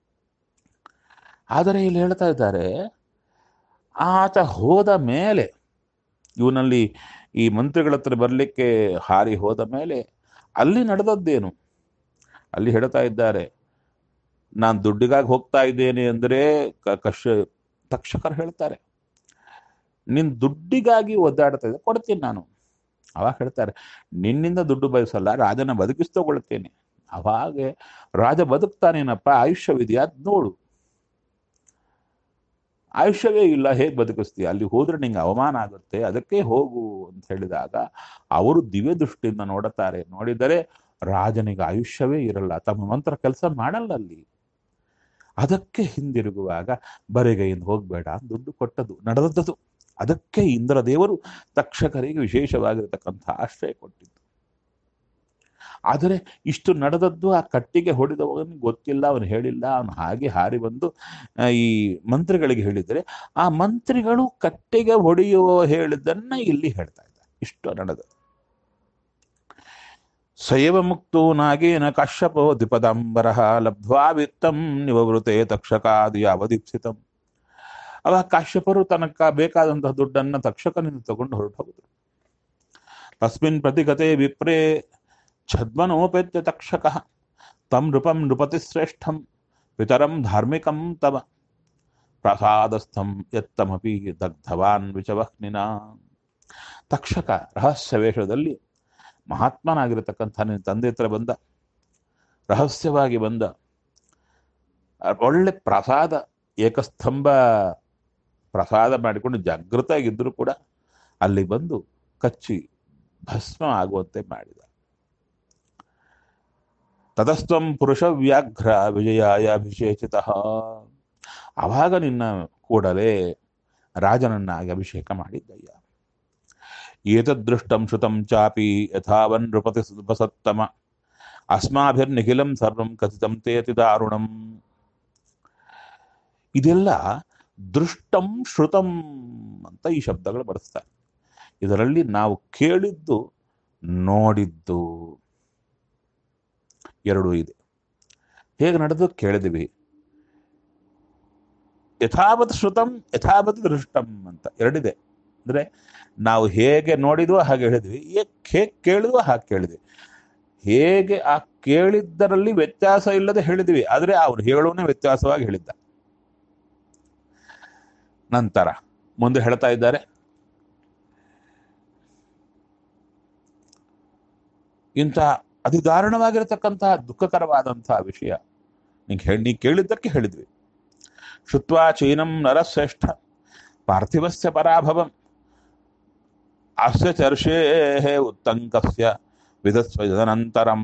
ಆದರೆ ಇಲ್ಲಿ ಹೇಳ್ತಾ ಇದ್ದಾರೆ ಆತ ಹೋದ ಮೇಲೆ ಇವನಲ್ಲಿ ಈ ಮಂತ್ರಿಗಳ ಹತ್ರ ಬರಲಿಕ್ಕೆ ಹಾರಿ ಹೋದ ಮೇಲೆ ಅಲ್ಲಿ ನಡೆದದ್ದೇನು ಅಲ್ಲಿ ಹೇಳ್ತಾ ಇದ್ದಾರೆ ನಾನು ದುಡ್ಡಿಗಾಗಿ ಹೋಗ್ತಾ ಇದ್ದೇನೆ ಅಂದರೆ ಕಶ ತಕ್ಷಕರು ಹೇಳ್ತಾರೆ ನಿನ್ ದುಡ್ಡಿಗಾಗಿ ಒದ್ದಾಡ್ತಾ ಇದ್ದೆ ಕೊಡ್ತೀನಿ ನಾನು ಅವಾಗ ಹೇಳ್ತಾರೆ ನಿನ್ನಿಂದ ದುಡ್ಡು ಬಯಸಲ್ಲ ರಾಜನ ಬದುಕಿಸಿ ತಗೊಳ್ತೇನೆ ಅವಾಗೆ ರಾಜ ಬದುಕ್ತಾನೇನಪ್ಪ ಆಯುಷ್ಯವಿದೆಯಾ ಅದ್ ನೋಡು ಆಯುಷ್ಯವೇ ಇಲ್ಲ ಹೇಗೆ ಬದುಕಿಸ್ತೀಯ ಅಲ್ಲಿ ಹೋದ್ರೆ ನಿಂಗೆ ಅವಮಾನ ಆಗುತ್ತೆ ಅದಕ್ಕೆ ಹೋಗು ಅಂತ ಹೇಳಿದಾಗ ಅವರು ದಿವ್ಯ ದೃಷ್ಟಿಯಿಂದ ನೋಡುತ್ತಾರೆ ನೋಡಿದರೆ ರಾಜನಿಗೆ ಆಯುಷ್ಯವೇ ಇರಲ್ಲ ತಮ್ಮ ಮಂತ್ರ ಕೆಲಸ ಮಾಡಲ್ಲ ಅಲ್ಲಿ ಅದಕ್ಕೆ ಹಿಂದಿರುಗುವಾಗ ಬರೆಗೈಯಿಂದ ಹೋಗ್ಬೇಡ ದುಡ್ಡು ಕೊಟ್ಟದು ನಡೆದದ್ದು ಅದಕ್ಕೆ ಇಂದ್ರದೇವರು ತಕ್ಷಕರಿಗೆ ವಿಶೇಷವಾಗಿರತಕ್ಕಂಥ ಆಶ್ರಯ ಕೊಟ್ಟಿದ್ದು ಆದರೆ ಇಷ್ಟು ನಡೆದದ್ದು ಆ ಕಟ್ಟಿಗೆ ಹೊಡೆದವನಿಗೆ ಗೊತ್ತಿಲ್ಲ ಅವನು ಹೇಳಿಲ್ಲ ಅವನು ಹಾಗೆ ಹಾರಿ ಬಂದು ಆ, ಈ ಮಂತ್ರಿಗಳಿಗೆ ಹೇಳಿದರೆ ಆ ಮಂತ್ರಿಗಳು ಕಟ್ಟಿಗೆ ಹೊಡೆಯುವ ಹೇಳಿದ್ದನ್ನ ಇಲ್ಲಿ ಹೇಳ್ತಾ ಇದ್ದಾರೆ ಇಷ್ಟು ನಡೆದದ್ದು ಸೈವ ಮುಕ್ತೋ ನಾಗೇನ ಕಾಶ್ಯಪೋ ದ್ವಿಪದಾಂಬರ ಲಬ್ಧ್ವಾ ವಿತ್ತಂ ನಿವವೃತೆ ತಕ್ಷಕಾದಿ ಅವದೀಪ್ಸಿತಂ ಅವಾಗ ಕಾಶ್ಯಪರು ತನಕ ಬೇಕಾದಂತಹ ದುಡ್ಡನ್ನ ತಕ್ಷಕನಿಂದ ತಗೊಂಡು ಹೊರಟು ಹೋಗುದು ತಸ್ಮಿನ್ ಪ್ರತಿಗತೆ ವಿಪ್ರೇ ಛದ್ಮನೋಪೇತ್ಯ ತಕ್ಷಕ ತಂ ನೃಪಂ ನೃಪತಿ ಶ್ರೇಷ್ಠಂ ಪಿತರಂ ಧಾರ್ಮಿಕಂ ತವ ಪ್ರಸಾದಸ್ಥಂ ಎತ್ತಮಪಿ ದಗ್ಧವಾನ್ ವಿಚವಹ್ನಿನ ತಕ್ಷಕ ರಹಸ್ಯ ವೇಷದಲ್ಲಿ ಮಹಾತ್ಮನಾಗಿರತಕ್ಕಂಥ ನಿನ್ನ ತಂದೆ ಹತ್ರ ಬಂದ ರಹಸ್ಯವಾಗಿ ಬಂದ ಆ ಒಳ್ಳೆ ಪ್ರಸಾದ ಏಕಸ್ತಂಭ ಪ್ರಸಾದ ಮಾಡಿಕೊಂಡು ಜಾಗೃತವಾಗಿದ್ದರೂ ಕೂಡ ಅಲ್ಲಿ ಬಂದು ಕಚ್ಚಿ ಭಸ್ಮ ಆಗುವಂತೆ ಮಾಡಿದ ತತಸ್ತ್ವಂ ಪುರುಷ ವ್ಯಾಘ್ರ ವಿಜಯಾಯ ಅಭಿಷೇಚಿತ ಆವಾಗ ನಿನ್ನ ಕೂಡಲೇ ರಾಜನನ್ನಾಗಿ ಅಭಿಷೇಕ ಮಾಡಿದ್ದಯ್ಯ ಏತದೃಷ್ಟಂ ಶ್ರುತಂ ಚಾಪಿ ಯಥಾವನ್ ನೃಪತಿ ಸುಪಸತ್ತಮ ಅಸ್ಮಾಭಿರ್ನಿಖಿಲಂ ಸರ್ವಂ ಕಥಿತಂ ತೇ ಅತಿ ದಾರುಣಂ ಇದೆಲ್ಲ ದೃಷ್ಟಂ ಶ್ರುತಂ ಅಂತ ಈ ಶಬ್ದಗಳು ಬಳಸ್ತಾರೆ ಇದರಲ್ಲಿ ನಾವು ಕೇಳಿದ್ದು ನೋಡಿದ್ದು ಎರಡೂ ಇದೆ ಹೇಗೆ ನಡೆದು ಕೇಳಿದ್ವಿ ಯಥಾವತ್ ಶ್ರುತಂ ಯಥಾವತ್ ದೃಷ್ಟಂ ಅಂತ ಎರಡಿದೆ ಅಂದ್ರೆ ನಾವು ಹೇಗೆ ನೋಡಿದ್ವೋ ಹಾಗೆ ಹೇಳಿದ್ವಿ ಹೇಗೆ ಕೇಳಿದ್ವೋ ಹಾಗೆ ಕೇಳಿದ್ವಿ ಹೇಗೆ ಆ ಕೇಳಿದ್ದರಲ್ಲಿ ವ್ಯತ್ಯಾಸ ಇಲ್ಲದೆ ಹೇಳಿದ್ವಿ ಆದ್ರೆ ಅವನು ಹೇಳೋನೇ ವ್ಯತ್ಯಾಸವಾಗಿ ಹೇಳಿದ್ದ ನಂತರ ಮುಂದೆ ಹೇಳ್ತಾ ಇದ್ದಾರೆ ಇಂಥ ಅತಿ ದಾರುಣವಾಗಿರತಕ್ಕಂತಹ ದುಃಖಕರವಾದಂತಹ ವಿಷಯ ನೀಗೆ ಹೇಳಿ ನೀ ಕೇಳಿದ್ದಕ್ಕೆ ಹೇಳಿದ್ವಿ ಶುತ್ವಾ ಚೀನಂ ನರಶ್ರೇಷ್ಠ ಪಾರ್ಥಿವಸ್ಯ ಪರಾಭವಂ ಅಸ್ಯ ಚರ್ಷೇ ಉತ್ತಂಕಸ್ಯ ವಿಧಸ್ವ ತದನಂತರಂ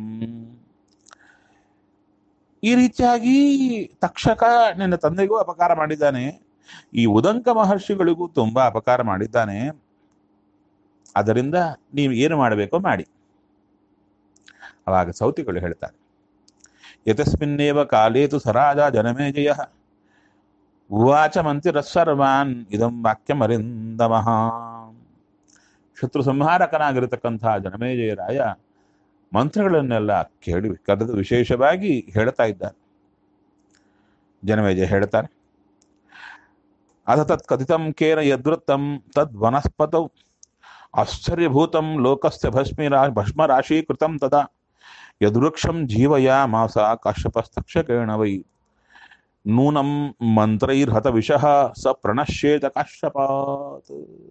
ಈ ರೀತಿಯಾಗಿ ತಕ್ಷಕ ನಿನ್ನ ತಂದೆಗೂ ಅಪಕಾರ ಮಾಡಿದ್ದಾನೆ ಈ ಉದಂಕ ಮಹರ್ಷಿಗಳಿಗೂ ತುಂಬಾ ಅಪಕಾರ ಮಾಡಿದ್ದಾನೆ ಅದರಿಂದ ನೀವು ಏನು ಮಾಡಬೇಕೋ ಮಾಡಿ ಅವಾಗ ಸೌತಿಗಳು ಹೇಳ್ತಾರೆ ಯತಸ್ಮಿನ್ನೇವ ಕಾಲೇತು ಸರಾಜ ಜನಮೇಜಯ ಉವಾಚ ಮಂತಿರಸ್ಸರ್ವಾನ್ ಇದಂ ವಾಕ್ಯಮರಿಂದಮಃ ಶತ್ರು ಸಂಹಾರಕನಾಗಿರತಕ್ಕಂತಹ ಜನಮೇಜಯರಾಯ ಮಂತ್ರಗಳನ್ನೆಲ್ಲ ಕೇಳಿ ಕರೆದು ವಿಶೇಷವಾಗಿ ಹೇಳ್ತಾ ಇದ್ದಾರೆ ಜನಮೇಜಯ ಹೇಳ್ತಾರೆ ಅಥ ತತ್ ಕಥಿತಂ ಕೇನ ಯದೃತ್ತಂ ತದ್ ವನಸ್ಪತೌ ಆಶ್ಚರ್ಯಭೂತಂ ಲೋಕಸ್ಯ ಭಸ್ಮಿರಾ ಭಸ್ಮರಾಶೀಕೃತಂ ತದಾ ಯದೃಕ್ಷಂ ಜೀವಯಾಮಾಸ ಕಾಶ್ಯಪಸ್ತಕ್ಷಕೇಣ ವೈ ನೂನಂ ಮಂತ್ರೈರ್ಹತ ವಿಷಃ ಸ ಪ್ರಣಶ್ಯೇತ ಕಾಶ್ಯಪಾತ್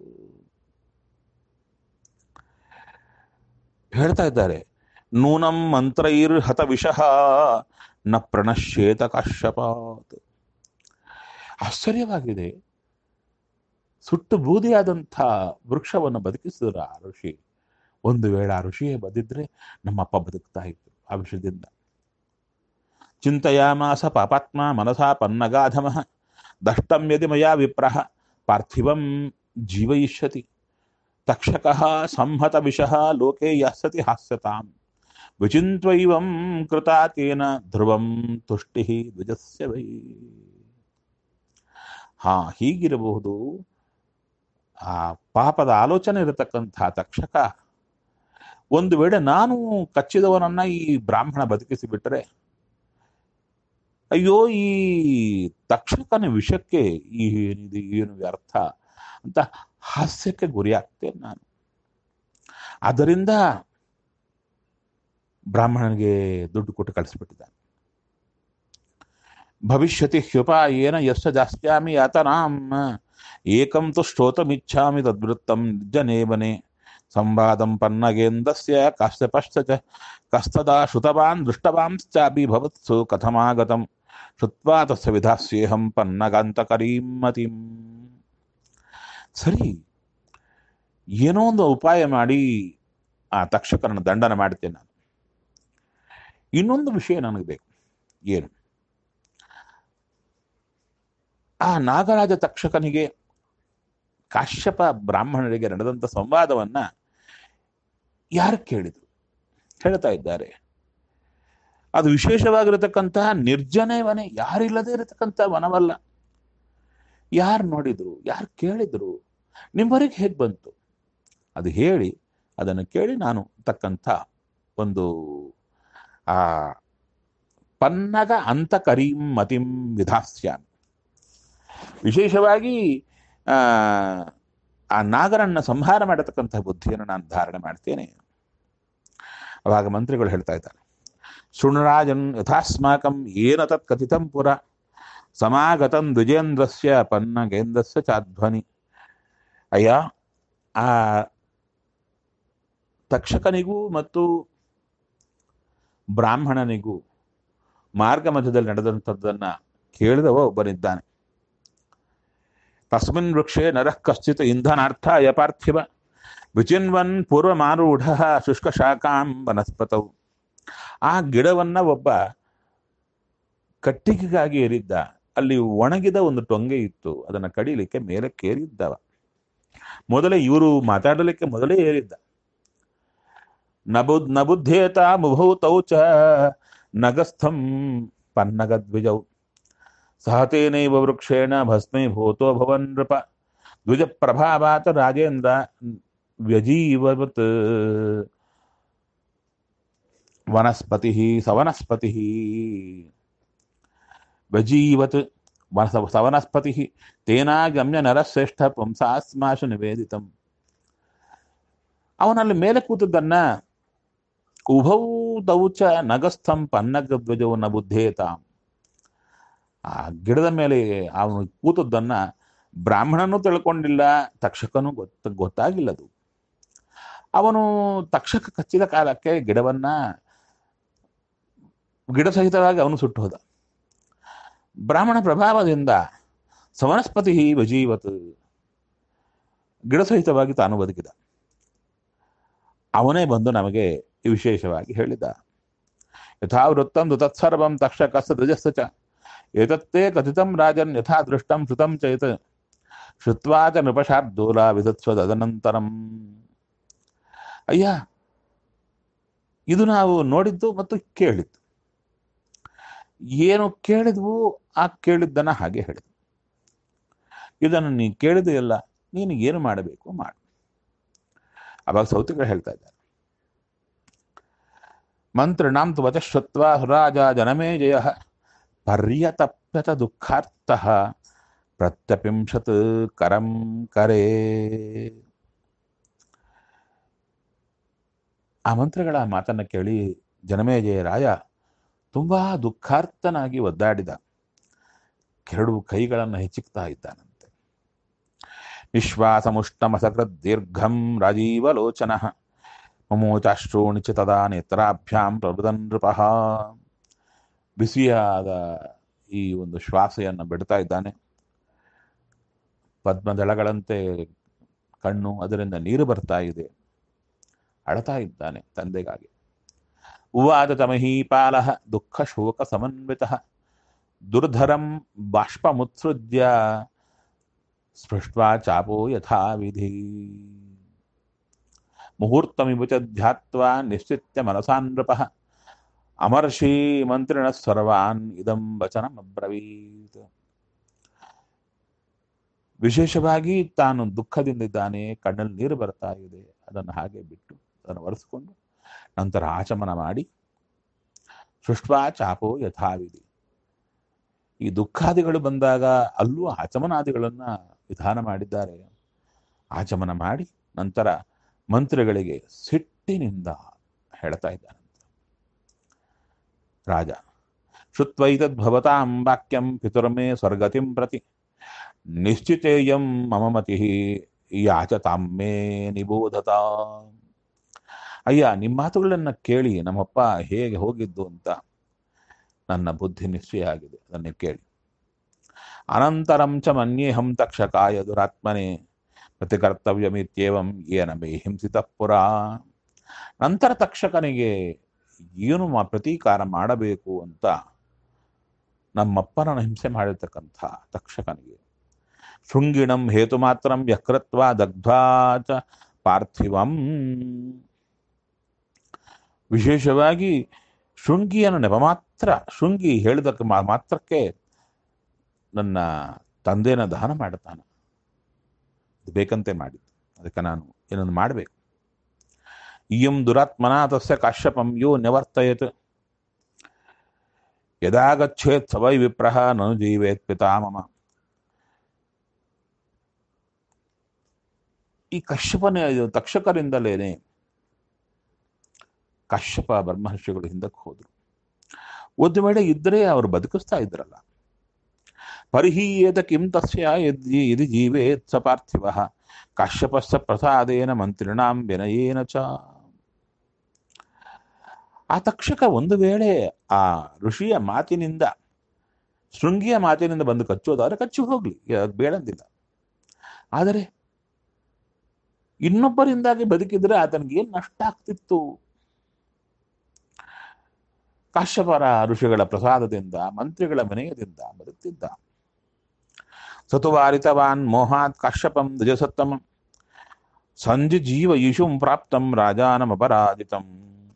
ಹೇಳ್ತಾ ಇದ್ದಾರೆ ನೂನಂ ಮಂತ್ರೈರ್ ಹತ ವಿಷಃ ನ ಪ್ರಣಶ್ಯೇತ ಕಾಶ್ಯಪಾತ್ ಆಶ್ಚರ್ಯವಾಗಿದೆ ಸುಟ್ಟು ಬೂದಿಯಾದಂಥ ವೃಕ್ಷವನ್ನು ಬದುಕಿಸಿದ್ರು ಆ ಋಷಿ ಒಂದು ವೇಳೆ ಆ ಋಷಿಯೇ ಬದಿದ್ರೆ ನಮ್ಮಪ್ಪ ಬದುಕ್ತಾ ಇದ್ರು ಆ ವಿಷಯದಿಂದ ಚಿಂತೆಯಾಮಾಸ ಪಾಪಾತ್ಮ ಮನಸಾ ಪನ್ನಗಾಧಮ ದಷ್ಟಂ ಯದಿ ಮಯಾ ವಿಪ್ರಹ ಪಾರ್ಥಿವಂ ಜೀವಯಿಷ್ಯತಿ ತಕ್ಷಕ ಸಂಹತ ವಿಷಃ ಲೋಕೆ ಯಾಸ್ಯತಿ ಹಾಸ್ಯತಾಂ ವಿಚಿಂತ್ವೈವಂ ಕೃತಾ ತೇನ ಧ್ರುವಂ ತುಷ್ಟಿ ದ್ವಿಜಸ್ಯ ವೈ ಹಾ ಹೀಗಿರಬಹುದು ಆ ಪಾಪದ ಆಲೋಚನೆ ಇರತಕ್ಕಂಥ ತಕ್ಷಕ ಒಂದು ವೇಳೆ ನಾನು ಕಚ್ಚಿದವನನ್ನ ಈ ಬ್ರಾಹ್ಮಣ ಬದುಕಿಸಿ ಬಿಟ್ಟರೆ ಅಯ್ಯೋ ಈ ತಕ್ಷಕನ ವಿಷಕ್ಕೆ ಈ ಏನಿದೆ ಏನು ವ್ಯರ್ಥ ಅಂತ ಹಾಸ್ಯಕ್ಕೆ ಗುರಿಯಾಗ್ತೇನೆ ನಾನು ಆದ್ದರಿಂದ ಬ್ರಾಹ್ಮಣನಿಗೆ ದುಡ್ಡು ಕೊಟ್ಟು ಕಳಿಸ್ಬಿಟ್ಟಿದ್ದಾನೆ ಭವಿಷ್ಯತಿ ಹ್ಯುಪಾಯೇನ ಯಶ ಜಾಸ್ಯಾಮಿ ಯಾತನಾಂ ಏಕಂ ತು ಶ್ರೋತಮಿಚ್ಛಾಮಿ ತದ್ವೃತ್ತಂ ನಿರ್ಜನೇವನೆ ಸಂವಾದಂ ಪನ್ನಗೇಂದಸ್ಯ ಕಶ್ಯಪಶ್ಚ ಚ ಕಸ್ತದಾ ಶ್ರುತವಾನ್ ದೃಷ್ಟವಾಂಶ್ಚಾಪಿ ಭವತ್ಸು ಕಥಮಾಗತಂ ಶ್ರುತ್ವಾ ತಸ್ಯ ವಿಧಾಸ್ಯೇಹಂ ಪನ್ನಗಾಂತಕರೀಂ ಮತಿಂ ಸರಿ ಏನೋ ಒಂದು ಉಪಾಯ ಮಾಡಿ ಆ ತಕ್ಷಕರನ್ನು ದಂಡನ ಮಾಡ್ತೇನೆ ನಾನು ಇನ್ನೊಂದು ವಿಷಯ ನನಗೆ ಬೇಕು ಏನು ಆ ನಾಗರಾಜ ತಕ್ಷಕನಿಗೆ ಕಾಶ್ಯಪ ಬ್ರಾಹ್ಮಣರಿಗೆ ನಡೆದಂಥ ಸಂವಾದವನ್ನ ಯಾರು ಕೇಳಿದ್ರು ಹೇಳ್ತಾ ಇದ್ದಾರೆ ಅದು ವಿಶೇಷವಾಗಿರತಕ್ಕಂತಹ ನಿರ್ಜನೆ ವನೆ ಯಾರಿಲ್ಲದೆ ಇರತಕ್ಕಂಥ ವನವಲ್ಲ ಯಾರು ನೋಡಿದ್ರು ಯಾರು ಕೇಳಿದ್ರು ನಿಮ್ಮವರೆಗೆ ಹೇಗೆ ಬಂತು ಅದು ಹೇಳಿ ಅದನ್ನು ಕೇಳಿ ನಾನು ತಕ್ಕಂಥ ಒಂದು ಆ ಪನ್ನಗ ಅಂತ ಕರೀಂ ಮತಿಂ ವಿಧಾಸ್ಯಾಮಿ ವಿಶೇಷವಾಗಿ ಆ ಆ ನಾಗರನ್ನ ಸಂಹಾರ ಮಾಡತಕ್ಕಂತಹ ಬುದ್ಧಿಯನ್ನು ನಾನು ಧಾರಣೆ ಮಾಡ್ತೇನೆ ಅವಾಗ ಮಂತ್ರಿಗಳು ಹೇಳ್ತಾ ಇದ್ದಾರೆ ಶೃಣರಾಜನ್ ಯಥಾಸ್ಮಾಕಂ ಏನ ತತ್ ಕಥಿತಂ ಪುರ ಸಮಾಗತಂ ದ್ವಿಜೇಂದ್ರಸ್ಯ ಪನ್ನಗೇಂದ್ರಸ್ಯ ಚಾಧ್ವನಿ ಅಯ್ಯ ಆ ತಕ್ಷಕನಿಗೂ ಮತ್ತು ಬ್ರಾಹ್ಮಣನಿಗೂ ಮಾರ್ಗ ಮಧ್ಯದಲ್ಲಿ ನಡೆದಂಥದ್ದನ್ನ ಕೇಳಿದವ ಒಬ್ಬನಿದ್ದಾನೆ ತಸ್ಮಿನ್ ವೃಕ್ಷೇ ನರಃ ಕಶ್ಚಿತ್ ಇಂಧನಾರ್ಥಾಯ ಪಾರ್ಥಿವ ವಿಚಿನ್ವನ್ ಪೂರ್ವಮಾರೂಢ ಶುಷ್ಕ ಶಾಖಾಂ ವನಸ್ಪತವು ಆ ಗಿಡವನ್ನ ಒಬ್ಬ ಕಟ್ಟಿಗೆಗಾಗಿ ಏರಿದ್ದ ಅಲ್ಲಿ ಒಣಗಿದ ಒಂದು ಟೊಂಗೆ ಇತ್ತು ಅದನ್ನ ಕಡಿಲಿಕ್ಕೆ ಮೇಲೆ ಕೇರಿದ್ದವ ಮೊದಲೇ ಇವರು ಮಾತಾಡಲಿಕ್ಕೆ ಮೊದಲೇ ಏರಿದ್ದ ನಬುದ್ ನಬುದ್ಧೇತ ಮುಭೌತೌ ಚ ನಗಸ್ಥಂ ಪನ್ನಗದ್ವಿಜೌ ಸಹತೇನೈವ ವೃಕ್ಷೇಣ ಭಸ್ಮೀಭೂತೋ ಭವನ್ ನೃಪ ದ್ವಿಜ ಪ್ರಭಾವಾತ ರಾಜೇಂದ್ರ ವ್ಯಜೀವವತ್ ವನಸ್ಪತಿ ಸವನಸ್ಪತಿ ವ್ಯಜೀವತ್ ವನ ಸವನಸ್ಪತಿ ತೇನಾಗಮ್ಯ ನರಶ್ರೇಷ್ಠ ಪುಂಸಾಸ್ಮಾಶು ನಿವೇದಿತಂ ಅವನಲ್ಲಿ ಮೇಲೆ ಕೂತದ್ದನ್ನ ಉಭೌ ದೌಚ ನಗಸ್ಥಂ ಪನ್ನಗಧ್ವಜವು ನ ಬುದ್ಧೇತಾಂ ಆ ಗಿಡದ ಮೇಲೆ ಅವನು ಕೂತದ್ದನ್ನ ಬ್ರಾಹ್ಮಣನೂ ತಿಳ್ಕೊಂಡಿಲ್ಲ ತಕ್ಷಕನೂ ಗೊತ್ತ ಗೊತ್ತಾಗಿಲ್ಲದು ಅವನು ತಕ್ಷಕ ಕಚ್ಚಿದ ಕಾಲಕ್ಕೆ ಗಿಡವನ್ನ ಗಿಡ ಸಹಿತವಾಗಿ ಅವನು ಸುಟ್ಟು ಹೋದ ಬ್ರಾಹ್ಮಣ ಪ್ರಭಾವದಿಂದ ಸವನಸ್ಪತಿ ವಜೀವತ್ ಗಿಡ ಸಹಿತವಾಗಿ ತಾನು ಬದುಕಿದ ಅವನೇ ಬಂದು ನಮಗೆ ವಿಶೇಷವಾಗಿ ಹೇಳಿದ ಯಥಾವೃತ್ತಂ ತತ್ಸರ್ವಂ ತಕ್ಷಕಸ್ಸ ದ್ವಿಜಸ್ಸ ಚ ಏತತ್ತೇ ಕಥಿತಂ ರಾಜನ್ ಯಥಾ ದೃಷ್ಟಂ ಶ್ರುತಂ ಚೇತ್ ಶ್ರುತ್ವಾ ಚ ನೃಪಶಾರ್ದೂಲ ವಿಧತ್ಸ್ವ ತದನಂತರಂ ಅಯ್ಯ ಇದು ನಾವು ನೋಡಿದ್ದು ಮತ್ತು ಕೇಳಿದ್ದು ಏನು ಕೇಳಿದ್ವು ಆ ಕೇಳಿದ್ದನ್ನ ಹಾಗೆ ಹೇಳಿದ್ವು ಇದನ್ನು ನೀನು ಕೇಳಿದ್ದು ಎಲ್ಲ ನೀನು ಏನು ಮಾಡಬೇಕು ಮಾಡು ಅವಾಗ ಸೌತಿಗಳು ಹೇಳ್ತಾ ಇದ್ದಾರೆ ಮಂತ್ರಿಣಾಂ ತು ವಚಶ್ರುತ್ವ ಸುರಾಜ ಜನಮೇ ಜಯ ಪರ್ಯತಪ್ಯತ ದುಃಖಾರ್ಥ ಪ್ರತ್ಯಪಿಂಶತ್ ಕರಂ ಕರೇ ಆ ಮಂತ್ರಗಳ ಮಾತನ್ನ ಕೇಳಿ ಜನಮೇಜಯ ರಾಯ ತುಂಬಾ ದುಃಖಾರ್ಥನಾಗಿ ಒದ್ದಾಡಿದ ಕೆರಡು ಕೈಗಳನ್ನು ಹೆಚ್ಚಿಕ್ತಾ ಇದ್ದಾನಂತೆ ನಿಶ್ವಾಸಮುಷ್ಟಮಸಕೃತ್ ದೀರ್ಘಂ ರಾಜೀವಲೋಚನ ಮಮೋಚಾಶ್ರೋಣಿಚ ತದಾ ನೇತ್ರಾಭ್ಯಾಂ ಪ್ರಬುದನ್ ನೃಪಃ ಬಿಸಿಯಾದ ಈ ಒಂದು ಶ್ವಾಸೆಯನ್ನು ಬಿಡ್ತಾ ಇದ್ದಾನೆ ಪದ್ಮದಳಗಳಂತೆ ಕಣ್ಣು ಅದರಿಂದ ನೀರು ಬರ್ತಾ ಇದೆ ಅಳತಾ ಇದ್ದಾನೆ ತಂದೆಗಾಗಿ ಉವಾದ ತಮಹೀಪಾಲ ದುಃಖ ಶೋಕ ಸಮನ್ವಿತ ದುರ್ಧರಂ ಬಾಷ್ಪಮುತ್ಸೃಜ್ಯ ಸ್ಪೃಷ್ಟ್ವಾ ಚಾಪೋ ಯಥಾ ವಿಧಿ ಮುಹೂರ್ತಮಿವ ಚ ಧ್ಯಾತ್ವಾ ನಿಶ್ಚಿತ್ಯ ಮನಸಾನ್ ನೃಪಃ ಅಮರ್ಷಿ ಮಂತ್ರಿಣ ಸರ್ವಾನ್ ಇದಂ ವಚನಮಬ್ರವೀತ್ ವಿಶೇಷವಾಗಿ ತಾನು ದುಃಖದಿಂದಿದ್ದಾನೆ ಕಣ್ಣಲ್ಲಿ ನೀರು ಬರ್ತಾ ಇದೆ ಅದನ್ನು ಹಾಗೆ ಬಿಟ್ಟು ಅದನ್ನು ಒರೆಸ್ಕೊಂಡು ನಂತರ ಆಚಮನ ಮಾಡಿ ಸೃಷ್ಟ್ವಾ ಚಾಪೋ ಯಥಾವಿಧಿ ಈ ದುಃಖಾದಿಗಳು ಬಂದಾಗ ಅಲ್ಲೂ ಆಚಮನಾದಿಗಳನ್ನ ವಿಧಾನ ಮಾಡಿದ್ದಾರೆ ಆಚಮನ ಮಾಡಿ ನಂತರ ಮಂತ್ರಿಗಳಿಗೆ ಸಿಟ್ಟಿನಿಂದ ಹೇಳ್ತಾ ಇದ್ದಾನೆ ರಾಜ ಶುತ್ವೈತದ್ಭವತಾಂ ವಾಕ್ಯಂ ಪಿತುರ್ಮೇ ಸ್ವರ್ಗತಿಂ ಪ್ರತಿ ನಿಶ್ಚಿತೇಯಂ ಮಮ ಮತಿ ಯಾಚತಾಂ ಮೇ ನಿಬೋಧತ ಅಯ್ಯ ನಿಮ್ಮ ಮಾತುಗಳನ್ನು ಕೇಳಿ ನಮ್ಮಪ್ಪ ಹೇಗೆ ಹೋಗಿದ್ದು ಅಂತ ನನ್ನ ಬುದ್ಧಿ ನಿಶ್ಚಯ ಆಗಿದೆ ಅದನ್ನೇ ಕೇಳಿ ಅನಂತರಂ ಚ ಮನ್ಯೇಹಂ ತಕ್ಷಕಾಯ ದುರಾತ್ಮನೆ ಪ್ರತಿಕರ್ತವ್ಯಮಿತ್ಯೇವಂ ಏನ ಮೇ ಹಿಂಸಿತ ಪುರ ನಂತರ ತಕ್ಷಕನಿಗೆ ಏನು ಮಾ- ಪ್ರತೀಕಾರ ಮಾಡಬೇಕು ಅಂತ ನಮ್ಮಪ್ಪನ ಹಿಂಸೆ ಮಾಡಿರ್ತಕ್ಕಂಥ ತಕ್ಷಕನಿಗೆ ಶೃಂಗಿಣಂ ಹೇತು ಮಾತ್ರ ಯಕೃತ್ವ ದಗ್ಧ್ವಾ ಚ ಪಾರ್ಥಿವಂ ವಿಶೇಷವಾಗಿ ಶೃಂಗಿಯನ್ನು ನೆಪ ಮಾತ್ರ ಶೃಂಗಿ ಹೇಳಿದಕ್ಕೆ ಮಾ- ಮಾತ್ರಕ್ಕೆ ನನ್ನ ತಂದೆನ ದಹನ ಮಾಡ್ತಾನೆ ಇದು ಬೇಕಂತೆ ಮಾಡಿದ್ದು ಅದಕ್ಕೆ ನಾನು ಏನೊಂದು ಮಾಡಬೇಕು ಇಯಂ ದುರಾತ್ಮನ ತಸ್ಯ ಕಾಶ್ಯಪಂ ಯೋ ನಿವರ್ತಯತ್ ಯದಾಗಚ್ಚೇತ್ ಸವೈ ವಿಪ್ರಹ ನನು ಜೀವೇತ್ ಪಿತಾಮಮ ಈ ಕಶ್ಯಪನ ಇದು ತಕ್ಷಕರಿಂದಲೇನೆ ಕಶ್ಯಪ ಬ್ರಹ್ಮರ್ಷಿಗಳು ಹಿಂದಕ್ಕೆ ಹೋದ್ರು ಒಂದು ವೇಳೆ ಇದ್ದರೆ ಅವರು ಬದುಕಿಸ್ತಾ ಇದ್ರಲ್ಲ ಪರಿಹೀಯೇತ ಕಿಂ ತಸ್ಯ ಯದ್ದಿ ಯದಿ ಜೀವೇತ್ ಸ ಪಾರ್ಥಿವ ಕಾಶ್ಯಪಸ್ಸ ಪ್ರಸಾದೇನ ಮಂತ್ರಿಣಾಂ ವಿನಯೇನ ಚ ಆ ತಕ್ಷಕ ಒಂದು ವೇಳೆ ಆ ಋಷಿಯ ಮಾತಿನಿಂದ ಶೃಂಗಿಯ ಮಾತಿನಿಂದ ಬಂದು ಕಚ್ಚೋದಾದ್ರೆ ಕಚ್ಚಿ ಹೋಗ್ಲಿ ಅದು ಬೇಡಂದಿಲ್ಲ ಆದರೆ ಇನ್ನೊಬ್ಬರಿಂದಾಗಿ ಬದುಕಿದ್ರೆ ಆತನಿಗೆ ಏನ್ ನಷ್ಟ ಆಗ್ತಿತ್ತು ಕಾಶ್ಯಪರ ಋಷಿಗಳ ಪ್ರಸಾದದಿಂದ ಮಂತ್ರಿಗಳ ವಿನಯದಿಂದ ಬದುಕ್ತಿದ್ದ ಸತುವಾರಿತವಾನ್ ಮೋಹಾತ್ ಕಾಶ್ಯಪಂ ದ್ವಿಜಸತ್ತಮ ಸಂಜಿ ಜೀವ ಯಶುಂ ಪ್ರಾಪ್ತಂ ರಾಜಾನಮಪರಾಜಿತಂ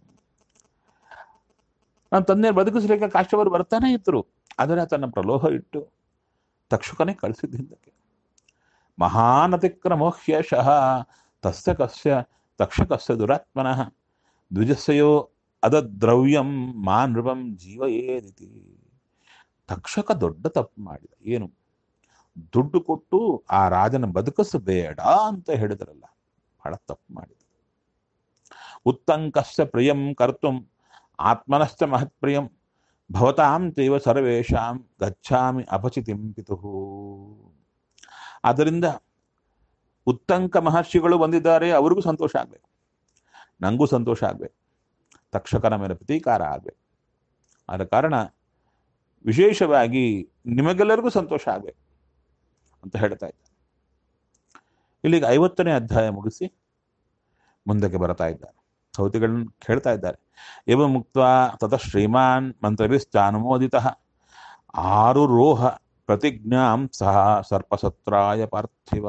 ನನ್ನ ತಂದೆ ಬದುಕಿಸ್ಲಿಕ್ಕೆ ಕಾಶ್ಯಪರು ಬರ್ತಾನೆ ಇದ್ರು ಆದರೆ ತನ್ನ ಪ್ರಲೋಹ ಇಟ್ಟು ತಕ್ಷಕನೇ ಕಳಿಸಿದ್ದ ಹಿಂದಕ್ಕೆ ಮಹಾನತಿಕ್ರಮೋಹ್ಯಶಃ ತಸ್ಯ ಕಸ್ಯ ತಕ್ಷಕಸ್ಯ ದುರಾತ್ಮನಃ ದ್ವಿಜಸ್ಯೋ ಅದದ್ರವ್ಯಂ ಮಾ ನೃಪಂ ಜೀವಯೇದಿತಿ ತಕ್ಷಕ ದೊಡ್ಡ ತಪ್ಪು ಮಾಡಿದ ಏನು ದುಡ್ಡು ಕೊಟ್ಟು ಆ ರಾಜನ ಬದುಕಿಸಬೇಡ ಅಂತ ಹೇಳಿದ್ರಲ್ಲ ಬಹಳ ತಪ್ಪು ಮಾಡಿದ ಉತ್ತಂಕಸ್ಯ ಪ್ರಿಯಂ ಕರ್ತುಂ ಆತ್ಮನಶ್ಚ ಮಹತ್ಪ್ರಿಯಂ ಭವತಾಂ ಚೈವ ಸರ್ವೇಷಾಂ ಗಚ್ಚಾಮಿ ಅಪಚಿತಿಂ ಪಿತುಃ ಆದ್ದರಿಂದ ಉತ್ತಂಕ ಮಹರ್ಷಿಗಳು ಬಂದಿದ್ದಾರೆ ಅವ್ರಿಗೂ ಸಂತೋಷ ಆಗ್ಬೇಕು ನನಗೂ ಸಂತೋಷ ಆಗ್ಬೇಕು ತಕ್ಷಕನ ಮೇಲೆ ಪ್ರತೀಕಾರ ಆಗ್ಬೇಕು ಆದ ಕಾರಣ ವಿಶೇಷವಾಗಿ ನಿಮಗೆಲ್ಲರಿಗೂ ಸಂತೋಷ ಆಗ್ಬೇಕು ಅಂತ ಹೇಳ್ತಾ ಇದ್ದಾರೆ ಇಲ್ಲಿಗೆ ಐವತ್ತನೇ ಅಧ್ಯಾಯ ಮುಗಿಸಿ ಮುಂದಕ್ಕೆ ಬರ್ತಾ ಇದ್ದಾರೆ ಸೌತಿಗಳನ್ನ ಕೇಳ್ತಾ ಇದ್ದಾರೆ ಇವ ಮುಕ್ತ ತತ ಶ್ರೀಮಾನ್ ಮಂತ್ರಭಿಶ್ಚಾನುಮೋದಿತ ಆರು ರೋಹ ಪ್ರತಿಜ್ಞಾಂ ಸಹ ಸರ್ಪಸತ್ರಾಯ ಪಾರ್ಥಿವ